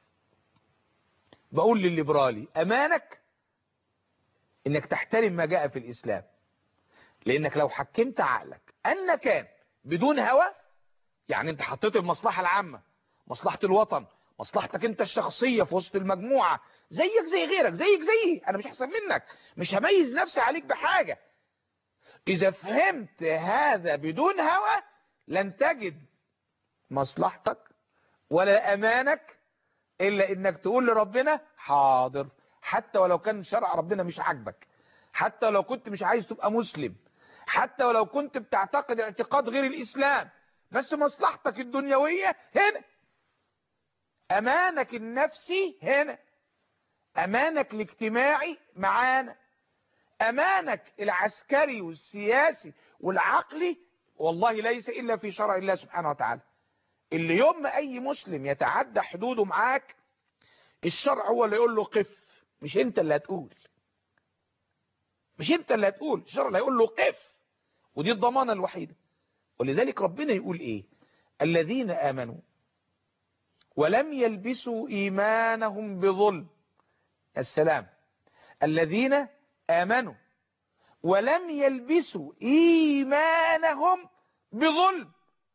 [SPEAKER 2] بقول للليبرالي امانك انك تحترم ما جاء في الاسلام لانك لو حكمت عقلك ان كان بدون هوى يعني انت حطيت المصلحة العامة مصلحة الوطن مصلحتك انت الشخصية في وسط المجموعة زيك زي غيرك زيك زيي انا مش احسن منك مش هميز نفسي عليك بحاجة اذا فهمت هذا بدون هوى لن تجد مصلحتك ولا امانك الا انك تقول لربنا حاضر حتى ولو كان شرع ربنا مش عاجبك حتى لو كنت مش عايز تبقى مسلم حتى ولو كنت بتعتقد اعتقاد غير الاسلام بس مصلحتك الدنيوية هنا امانك النفسي هنا امانك الاجتماعي معانا امانك العسكري والسياسي والعقلي والله ليس إلا في شرع الله سبحانه وتعالى اللي يوم ما أي مسلم يتعدى حدوده معاك الشرع هو اللي يقول له قف مش انت اللي هتقول مش انت اللي هتقول الشرع اللي هيقول له قف ودي الضمانة الوحيدة ولذلك ربنا يقول ايه الذين آمنوا ولم يلبسوا إيمانهم بظلم السلام الذين آمنوا ولم يلبسوا إيمانهم بظلم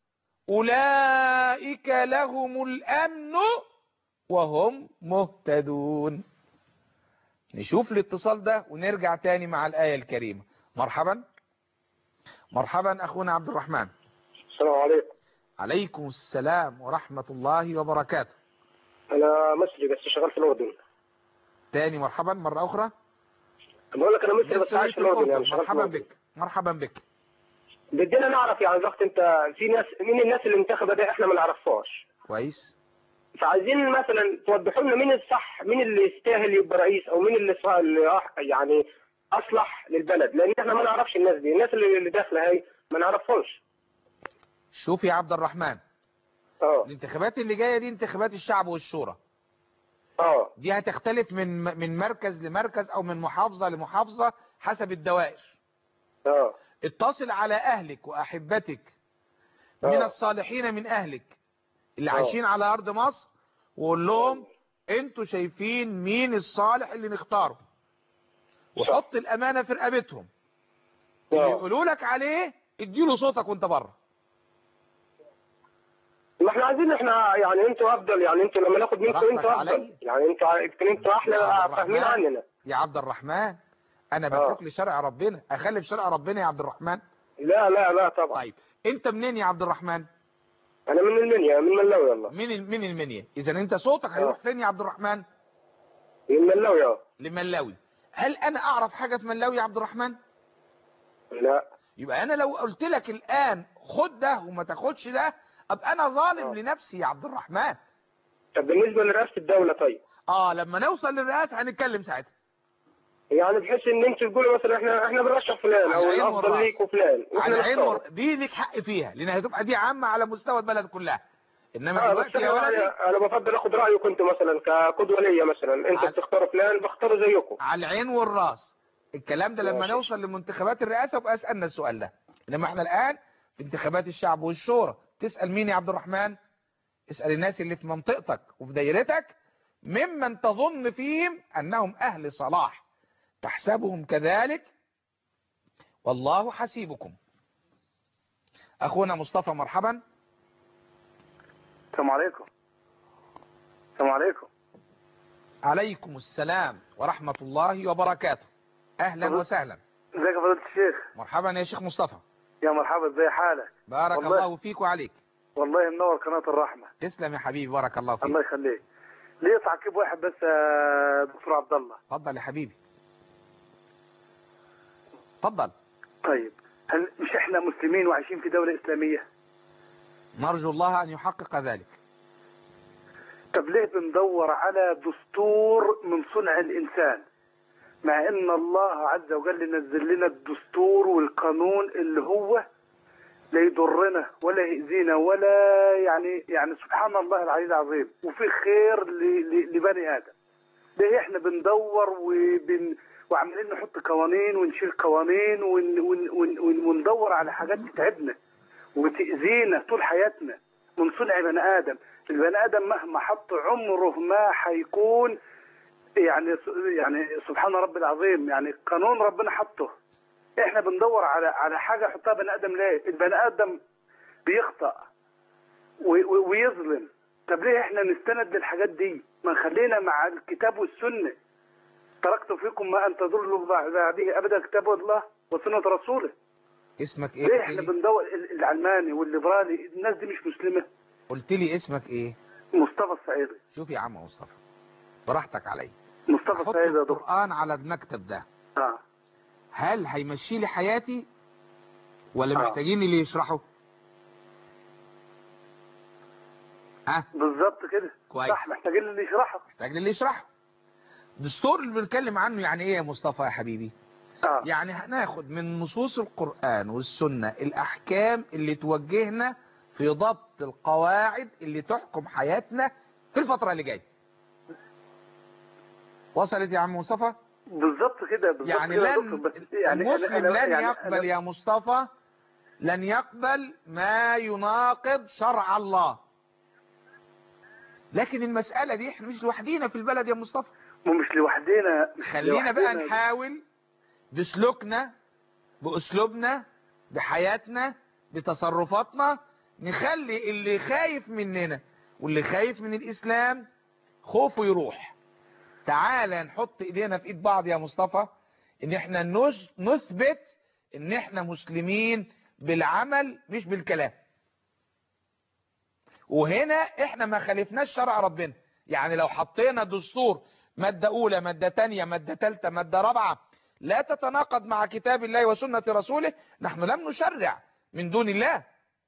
[SPEAKER 2] أولئك لهم الأمن وهم مهتدون نشوف الاتصال ده ونرجع تاني مع الآية الكريمة مرحبا مرحبا أخونا عبد الرحمن
[SPEAKER 8] السلام عليكم
[SPEAKER 2] عليكم السلام ورحمة الله وبركاته
[SPEAKER 8] انا مصري بس شغال في الاردن
[SPEAKER 2] تاني مرحبا مرة أخرى
[SPEAKER 8] بقول لك انا مصري بس
[SPEAKER 2] لسه
[SPEAKER 8] عايش
[SPEAKER 2] ليك
[SPEAKER 8] في الاردن
[SPEAKER 2] الفرصة.
[SPEAKER 8] يعني شغال في
[SPEAKER 2] مرحبا
[SPEAKER 8] الاردن
[SPEAKER 2] بك مرحبا بك
[SPEAKER 8] بدينا نعرف يعني ضغط انت في ناس مين الناس اللي انتخبت دي احنا ما نعرفهاش
[SPEAKER 2] كويس
[SPEAKER 8] فعايزين مثلا توضحوا لنا مين الصح مين اللي يستاهل يبقى رئيس او مين اللي صح اللي أح- يعني اصلح للبلد لان احنا ما نعرفش الناس دي الناس اللي اللي داخله هاي ما نعرفهمش
[SPEAKER 2] شوف يا عبد الرحمن
[SPEAKER 8] اه
[SPEAKER 2] الانتخابات اللي جاية دي انتخابات الشعب والشورى
[SPEAKER 8] اه
[SPEAKER 2] دي هتختلف من من مركز لمركز او من محافظة لمحافظة حسب الدوائر
[SPEAKER 8] اه
[SPEAKER 2] اتصل على اهلك واحبتك من
[SPEAKER 8] آه.
[SPEAKER 2] الصالحين من اهلك اللي
[SPEAKER 8] آه.
[SPEAKER 2] عايشين على ارض مصر وقول لهم انتوا شايفين مين الصالح اللي نختاره وحط الامانة في رقبتهم اللي
[SPEAKER 8] آه.
[SPEAKER 2] يقولوا لك عليه اديله صوتك وانت بره
[SPEAKER 8] ما احنا عايزين احنا يعني انتوا افضل يعني انتوا لما ناخد منكم
[SPEAKER 2] براحتك
[SPEAKER 8] انتوا
[SPEAKER 2] عليا.
[SPEAKER 8] افضل يعني انتوا يمكن انتوا احلى
[SPEAKER 2] يا عبد
[SPEAKER 8] فاهمين
[SPEAKER 2] الرحمن.
[SPEAKER 8] عننا
[SPEAKER 2] يا عبد الرحمن انا
[SPEAKER 8] آه.
[SPEAKER 2] بترك لشرع ربنا اخلف شرع ربنا يا عبد الرحمن
[SPEAKER 8] لا لا لا طبعا
[SPEAKER 2] طيب انت منين يا عبد الرحمن
[SPEAKER 8] انا من المنيا من ملاوي والله
[SPEAKER 2] من ال- من المنيا اذا انت صوتك هيروح
[SPEAKER 8] آه.
[SPEAKER 2] فين يا عبد الرحمن
[SPEAKER 8] من ملاوي اه
[SPEAKER 2] لملاوي هل انا اعرف حاجة في ملاوي يا عبد الرحمن
[SPEAKER 8] لا
[SPEAKER 2] يبقى انا لو قلت لك الان خد ده وما تاخدش ده ابقى انا ظالم
[SPEAKER 8] آه.
[SPEAKER 2] لنفسي يا عبد الرحمن
[SPEAKER 8] طب بالنسبه لرئاسه الدوله طيب
[SPEAKER 2] اه لما نوصل للرئاسة هنتكلم ساعتها
[SPEAKER 8] يعني بحيث ان انتوا تقولوا مثلا احنا احنا بنرشح فلان او
[SPEAKER 2] على العين
[SPEAKER 8] الافضل
[SPEAKER 2] والرأس.
[SPEAKER 8] ليك وفلان
[SPEAKER 2] على
[SPEAKER 8] واحنا
[SPEAKER 2] العين
[SPEAKER 8] نختار.
[SPEAKER 2] وال- دي ليك حق فيها لان هتبقى دي عامة على مستوى البلد كلها انما
[SPEAKER 8] اه بس
[SPEAKER 2] دلوقتي يا
[SPEAKER 8] انا
[SPEAKER 2] ولدي
[SPEAKER 8] انا بفضل اخد رايكم انتوا مثلا كقدوه ليا مثلا انتوا
[SPEAKER 2] على-
[SPEAKER 8] بتختاروا فلان بختاروا زيكم
[SPEAKER 2] على العين والراس الكلام ده لما
[SPEAKER 8] ماشي.
[SPEAKER 2] نوصل لمنتخبات الرئاسة يبقى اسألنا السؤال ده انما احنا الان في انتخابات الشعب والشورى تسأل مين يا عبد الرحمن اسأل الناس اللي في منطقتك وفي دايرتك ممن تظن فيهم انهم اهل صلاح تحسبهم كذلك والله حسيبكم اخونا مصطفى مرحبا
[SPEAKER 4] السلام عليكم السلام عليكم
[SPEAKER 2] عليكم السلام ورحمة الله وبركاته اهلا
[SPEAKER 4] فضل-
[SPEAKER 2] وسهلا
[SPEAKER 4] ازيك يا فضيلة الشيخ
[SPEAKER 2] مرحبا يا شيخ مصطفى
[SPEAKER 4] يا مرحبا ازي حالك
[SPEAKER 2] بارك
[SPEAKER 4] والله.
[SPEAKER 2] الله فيك وعليك
[SPEAKER 4] والله منور قناة الرحمة
[SPEAKER 2] تسلم يا حبيبي بارك الله فيك
[SPEAKER 4] الله يخليك ليه تعقيب واحد بس يا دكتور عبد الله
[SPEAKER 2] اتفضل يا حبيبي اتفضل
[SPEAKER 4] طيب هل مش احنا مسلمين وعايشين في دولة اسلامية
[SPEAKER 2] نرجو الله ان يحقق ذلك
[SPEAKER 4] طب ليه بندور على دستور من صنع الانسان مع ان الله عز وجل نزل لنا الدستور والقانون اللي هو لا يضرنا ولا يأذينا ولا يعني يعني سبحان الله العلي العظيم وفي خير ل- ل- لبني ادم ليه احنا بندور وبن وعمالين نحط قوانين ونشيل قوانين ون ون ون ون وندور على حاجات تتعبنا وتأذينا طول حياتنا من صنع بني ادم البني ادم مهما حط عمره ما هيكون يعني يعني سبحان رب العظيم يعني قانون ربنا حطه احنا بندور على على حاجه يحطها بني ادم ليه البني ادم بيخطأ و- و- ويظلم طب ليه احنا نستند للحاجات دي ما نخلينا مع الكتاب والسنه تركت فيكم ما ان تضلوا بعده ابدا كتاب الله وسنه رسوله
[SPEAKER 2] اسمك ايه
[SPEAKER 4] ليه
[SPEAKER 2] قلت
[SPEAKER 4] احنا
[SPEAKER 2] لي,
[SPEAKER 4] بندور ال- العلماني والليبرالي الناس دي مش مسلمه
[SPEAKER 2] قلت لي اسمك ايه
[SPEAKER 4] مصطفى السعيدي
[SPEAKER 2] شوف يا عم مصطفى براحتك عليا
[SPEAKER 4] مصطفى
[SPEAKER 2] احط
[SPEAKER 4] السعيدي يا دكتور
[SPEAKER 2] القرآن على المكتب ده
[SPEAKER 4] اه
[SPEAKER 2] هل هيمشي لي حياتي ولا
[SPEAKER 4] آه.
[SPEAKER 2] محتاجين اللي يشرحه ها
[SPEAKER 4] بالظبط كده
[SPEAKER 2] كويس.
[SPEAKER 4] صح محتاجين اللي يشرحه
[SPEAKER 2] محتاج اللي يشرحه الدستور اللي بنتكلم عنه يعني ايه يا مصطفى يا حبيبي
[SPEAKER 4] آه.
[SPEAKER 2] يعني هناخد من نصوص القرآن والسنة الأحكام اللي توجهنا في ضبط القواعد اللي تحكم حياتنا في الفترة اللي جاية وصلت يا عم مصطفى
[SPEAKER 4] بالظبط كده بالظبط
[SPEAKER 2] يعني
[SPEAKER 4] كده يا
[SPEAKER 2] لن
[SPEAKER 4] دكتور، بس يعني
[SPEAKER 2] المسلم
[SPEAKER 4] أنا- أنا-
[SPEAKER 2] لن
[SPEAKER 4] يعني
[SPEAKER 2] يقبل
[SPEAKER 4] أنا-
[SPEAKER 2] يا مصطفى لن يقبل ما يناقض شرع الله لكن المسألة دي احنا مش لوحدينا في البلد يا مصطفى
[SPEAKER 4] ومش لوحدنا مش
[SPEAKER 2] خلينا بقى
[SPEAKER 4] لوحدنا.
[SPEAKER 2] نحاول بسلوكنا بأسلوبنا بحياتنا بتصرفاتنا نخلي اللي خايف مننا واللي خايف من الإسلام خوفه يروح تعالى نحط ايدينا في ايد بعض يا مصطفى ان احنا نز- نثبت ان احنا مسلمين بالعمل مش بالكلام وهنا احنا ما خالفناش شرع ربنا يعني لو حطينا دستور مادة اولى مادة تانية مادة تالتة مادة رابعة لا تتناقض مع كتاب الله وسنة رسوله نحن لم نشرع من دون الله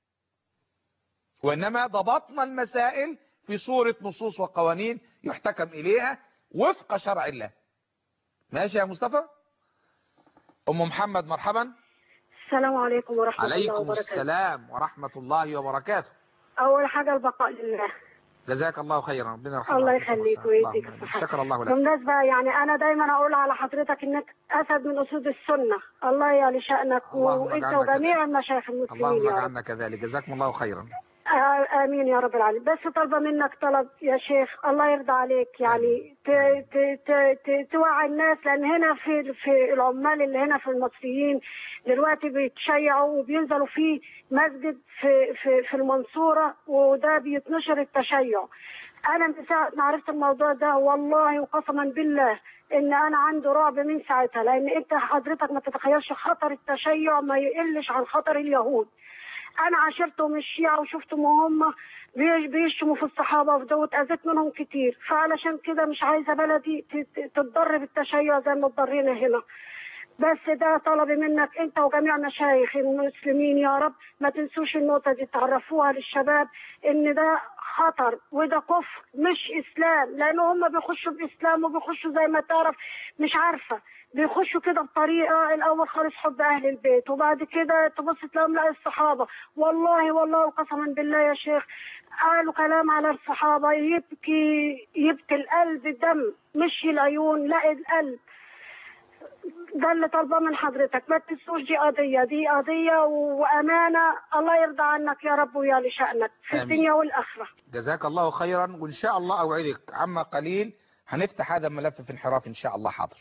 [SPEAKER 2] وإنما ضبطنا المسائل في صورة نصوص وقوانين يحتكم إليها وفق شرع الله ماشي يا مصطفى أم محمد مرحبا
[SPEAKER 7] السلام عليكم ورحمة الله
[SPEAKER 2] عليكم
[SPEAKER 7] وبركاته
[SPEAKER 2] السلام ورحمة الله وبركاته
[SPEAKER 7] أول حاجة البقاء لله
[SPEAKER 2] جزاك الله خيرا ربنا يرحمك
[SPEAKER 7] الله يخليك ويديك
[SPEAKER 2] اللهم
[SPEAKER 7] الصحة
[SPEAKER 2] شكر الله لك
[SPEAKER 7] بالمناسبة يعني أنا دايما أقول على حضرتك إنك أسد من أسود السنة الله يعلي شأنك
[SPEAKER 2] اللهم
[SPEAKER 7] وأنت
[SPEAKER 2] اجعلنا
[SPEAKER 7] وجميع المشايخ المسلمين
[SPEAKER 2] اللهم
[SPEAKER 7] يا رب
[SPEAKER 2] اجعلنا كذلك جزاكم الله خيرا
[SPEAKER 7] آه، آمين يا رب العالمين بس طالبة منك طلب يا شيخ الله يرضى عليك يعني ت ت ت ت توعي الناس لأن هنا في في العمال اللي هنا في المصريين دلوقتي بيتشيعوا وبينزلوا في مسجد في في في المنصورة وده بيتنشر التشيع أنا من ساعة ما عرفت الموضوع ده والله وقسما بالله إن أنا عندي رعب من ساعتها لأن أنت حضرتك ما تتخيلش خطر التشيع ما يقلش عن خطر اليهود انا عاشرتهم الشيعة وشفتهم وهم بي- بيشتموا في الصحابة وده اتأذيت منهم كتير فعلشان كده مش عايزة بلدي ت- ت- تتضر بالتشيع زي ما اتضرينا هنا بس ده طلبي منك انت وجميع مشايخ المسلمين يا رب ما تنسوش النقطة دي تعرفوها للشباب ان ده خطر وده كفر مش اسلام لان هم بيخشوا باسلام وبيخشوا زي ما تعرف مش عارفة بيخشوا كده بطريقة الاول خالص حب اهل البيت وبعد كده تبص تلاقيهم لا الصحابة والله والله قسما بالله يا شيخ قالوا كلام على الصحابة يبكي يبكي القلب دم مش العيون لا القلب ده اللي طالباه من حضرتك ما تنسوش دي قضية دي قضية وأمانة الله يرضى عنك يا رب ويا لشأنك في
[SPEAKER 2] آمين.
[SPEAKER 7] الدنيا والآخرة
[SPEAKER 2] جزاك الله خيرا وإن شاء الله أوعدك عما قليل هنفتح هذا الملف في انحراف إن شاء الله حاضر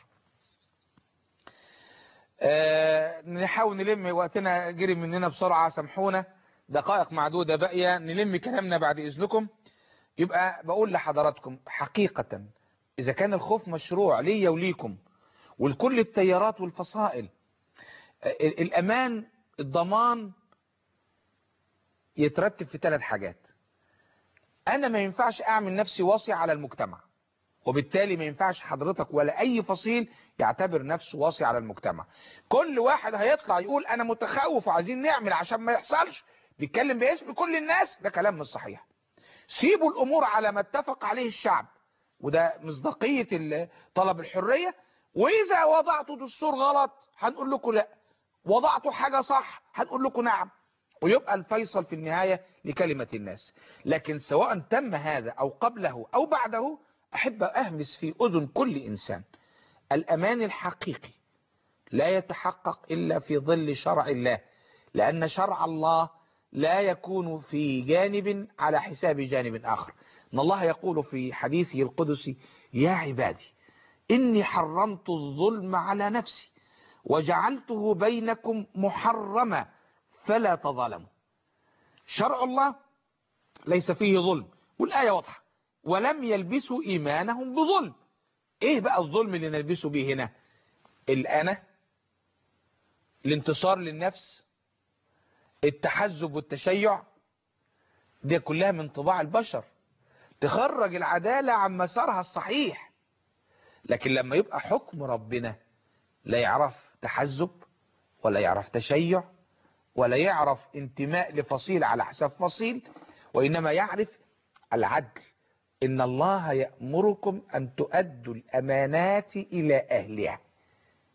[SPEAKER 2] آه نحاول نلم وقتنا جري مننا بسرعة سامحونا دقائق معدودة باقية نلم كلامنا بعد إذنكم يبقى بقول لحضراتكم حقيقة إذا كان الخوف مشروع ليا وليكم ولكل التيارات والفصائل آه، الأمان الضمان يترتب في ثلاث حاجات انا ما ينفعش اعمل نفسي واصي على المجتمع وبالتالي ما ينفعش حضرتك ولا اي فصيل يعتبر نفسه واصي على المجتمع كل واحد هيطلع يقول انا متخوف وعايزين نعمل عشان ما يحصلش بيتكلم باسم كل الناس ده كلام مش صحيح سيبوا الامور على ما اتفق عليه الشعب وده مصداقية ال- طلب الحرية واذا وضعتوا دستور غلط هنقول لكم لا وضعتوا حاجة صح هنقول لكم نعم ويبقى الفيصل في النهاية لكلمة الناس لكن سواء تم هذا أو قبله أو بعده أحب أهمس في أذن كل إنسان الأمان الحقيقي لا يتحقق إلا في ظل شرع الله لأن شرع الله لا يكون في جانب على حساب جانب آخر إن الله يقول في حديثه القدسي يا عبادي إني حرمت الظلم على نفسي وجعلته بينكم محرما فلا تظلموا شرع الله ليس فيه ظلم والآية واضحة ولم يلبسوا إيمانهم بظلم إيه بقى الظلم اللي نلبسه به هنا الأنا الانتصار للنفس التحزب والتشيع دي كلها من طباع البشر تخرج العدالة عن مسارها الصحيح لكن لما يبقى حكم ربنا لا يعرف تحزب ولا يعرف تشيع ولا يعرف انتماء لفصيل على حساب فصيل وإنما يعرف العدل إن الله يأمركم أن تؤدوا الأمانات إلى أهلها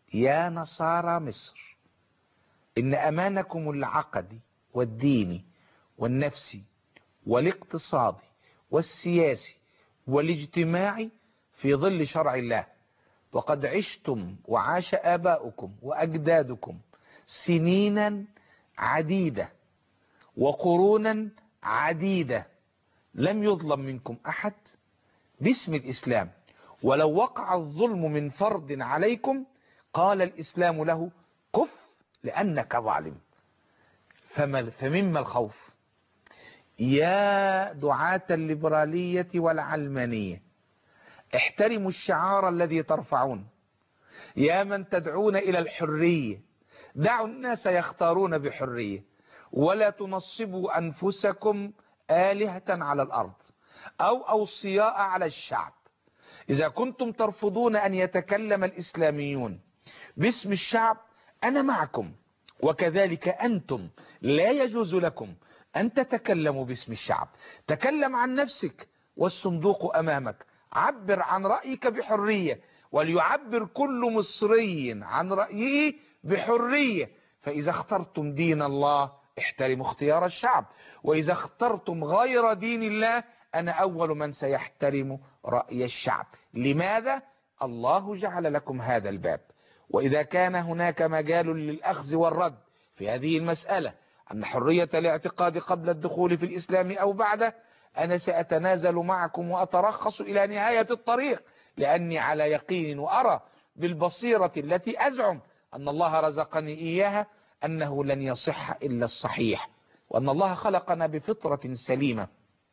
[SPEAKER 2] يا نصارى مصر إن أمانكم العقدي والديني والنفسي والاقتصادي والسياسي والاجتماعي في ظل شرع الله وقد عشتم وعاش آباؤكم وأجدادكم سنينا عديدة وقرونا عديدة لم يظلم منكم أحد باسم الإسلام ولو وقع الظلم من فرد عليكم قال الإسلام له كف لأنك ظالم فما فمما الخوف يا دعاة الليبرالية والعلمانية احترموا الشعار الذي ترفعون يا من تدعون إلى الحرية دعوا الناس يختارون بحرية ولا تنصبوا أنفسكم آلهة على الأرض أو أوصياء على الشعب إذا كنتم ترفضون أن يتكلم الإسلاميون باسم الشعب أنا معكم وكذلك أنتم لا يجوز لكم أن تتكلموا باسم الشعب تكلم عن نفسك والصندوق أمامك عبر عن رأيك بحرية وليعبر كل مصري عن رأيه بحرية فإذا اخترتم دين الله احترموا اختيار الشعب وإذا اخترتم غير دين الله أنا أول من سيحترم رأي الشعب لماذا؟ الله جعل لكم هذا الباب وإذا كان هناك مجال للأخذ والرد في هذه المسألة أن حرية الاعتقاد قبل الدخول في الإسلام أو بعده أنا سأتنازل معكم وأترخص إلى نهاية الطريق لأني على يقين وأرى بالبصيرة التي أزعم أن الله رزقني إياها أنه لن يصح إلا الصحيح وأن الله خلقنا بفطرة سليمة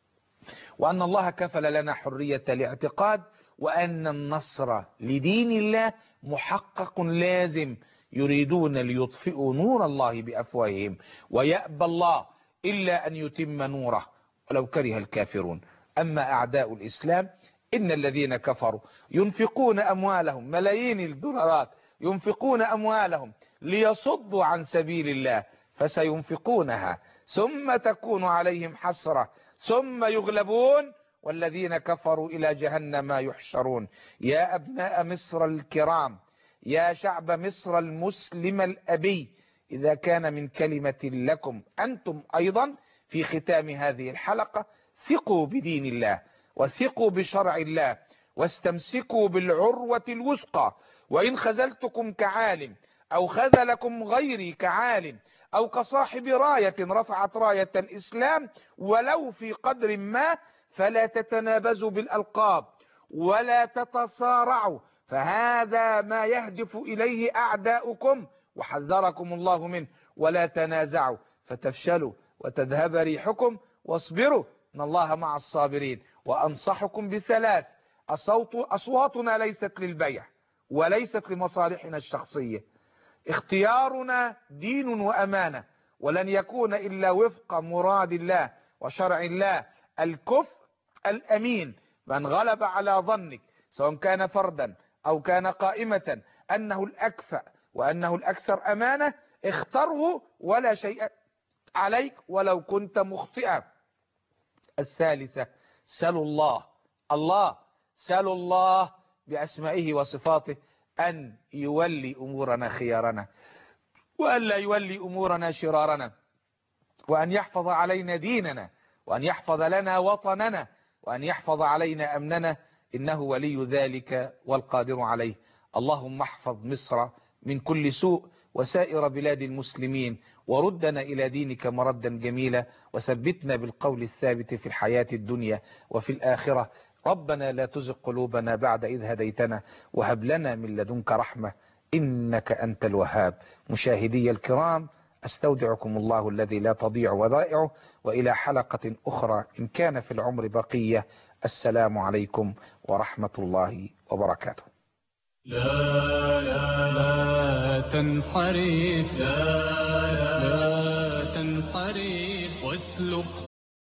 [SPEAKER 2] وأن الله كفل لنا حرية الاعتقاد وأن النصر لدين الله محقق لازم يريدون ليطفئوا نور الله بأفواههم ويأبى الله إلا أن يتم نوره ولو كره الكافرون أما أعداء الإسلام إن الذين كفروا ينفقون أموالهم ملايين الدولارات ينفقون أموالهم ليصدوا عن سبيل الله فسينفقونها ثم تكون عليهم حسرة ثم يغلبون والذين كفروا إلى جهنم يحشرون يا أبناء مصر الكرام يا شعب مصر المسلم الأبي إذا كان من كلمة لكم أنتم أيضا في ختام هذه الحلقة ثقوا بدين الله وثقوا بشرع الله واستمسكوا بالعروة الوثقى وإن خذلتكم كعالم أو خذلكم غيري كعالم أو كصاحب راية رفعت راية الإسلام ولو في قدر ما فلا تتنابزوا بالألقاب ولا تتصارعوا فهذا ما يهدف إليه أعداؤكم وحذركم الله منه ولا تنازعوا فتفشلوا وتذهب ريحكم واصبروا إن الله مع الصابرين وأنصحكم بثلاث الصوت أصواتنا ليست للبيع وليست لمصالحنا الشخصية اختيارنا دين وأمانة ولن يكون إلا وفق مراد الله وشرع الله الكفء الأمين من غلب على ظنك سواء كان فردا أو كان قائمة أنه الأكفأ وأنه الأكثر أمانة اختره ولا شيء عليك ولو كنت مخطئا الثالثة سلوا الله الله سلوا الله بأسمائه وصفاته أن يولي أمورنا خيارنا وأن لا يولي أمورنا شرارنا وأن يحفظ علينا ديننا وأن يحفظ لنا وطننا وأن يحفظ علينا أمننا إنه ولي ذلك والقادر عليه اللهم احفظ مصر من كل سوء وسائر بلاد المسلمين وردنا إلى دينك مردا جميلا وثبتنا بالقول الثابت في الحياة الدنيا وفي الآخرة ربنا لا تزغ قلوبنا بعد إذ هديتنا وهب لنا من لدنك رحمة إنك أنت الوهاب مشاهدي الكرام أستودعكم الله الذي لا تضيع ودائعه وإلى حلقة أخرى إن كان في العمر بقية السلام عليكم ورحمة الله وبركاته
[SPEAKER 1] لا لا لا تنحرف لا لا لا تنحرف واسلك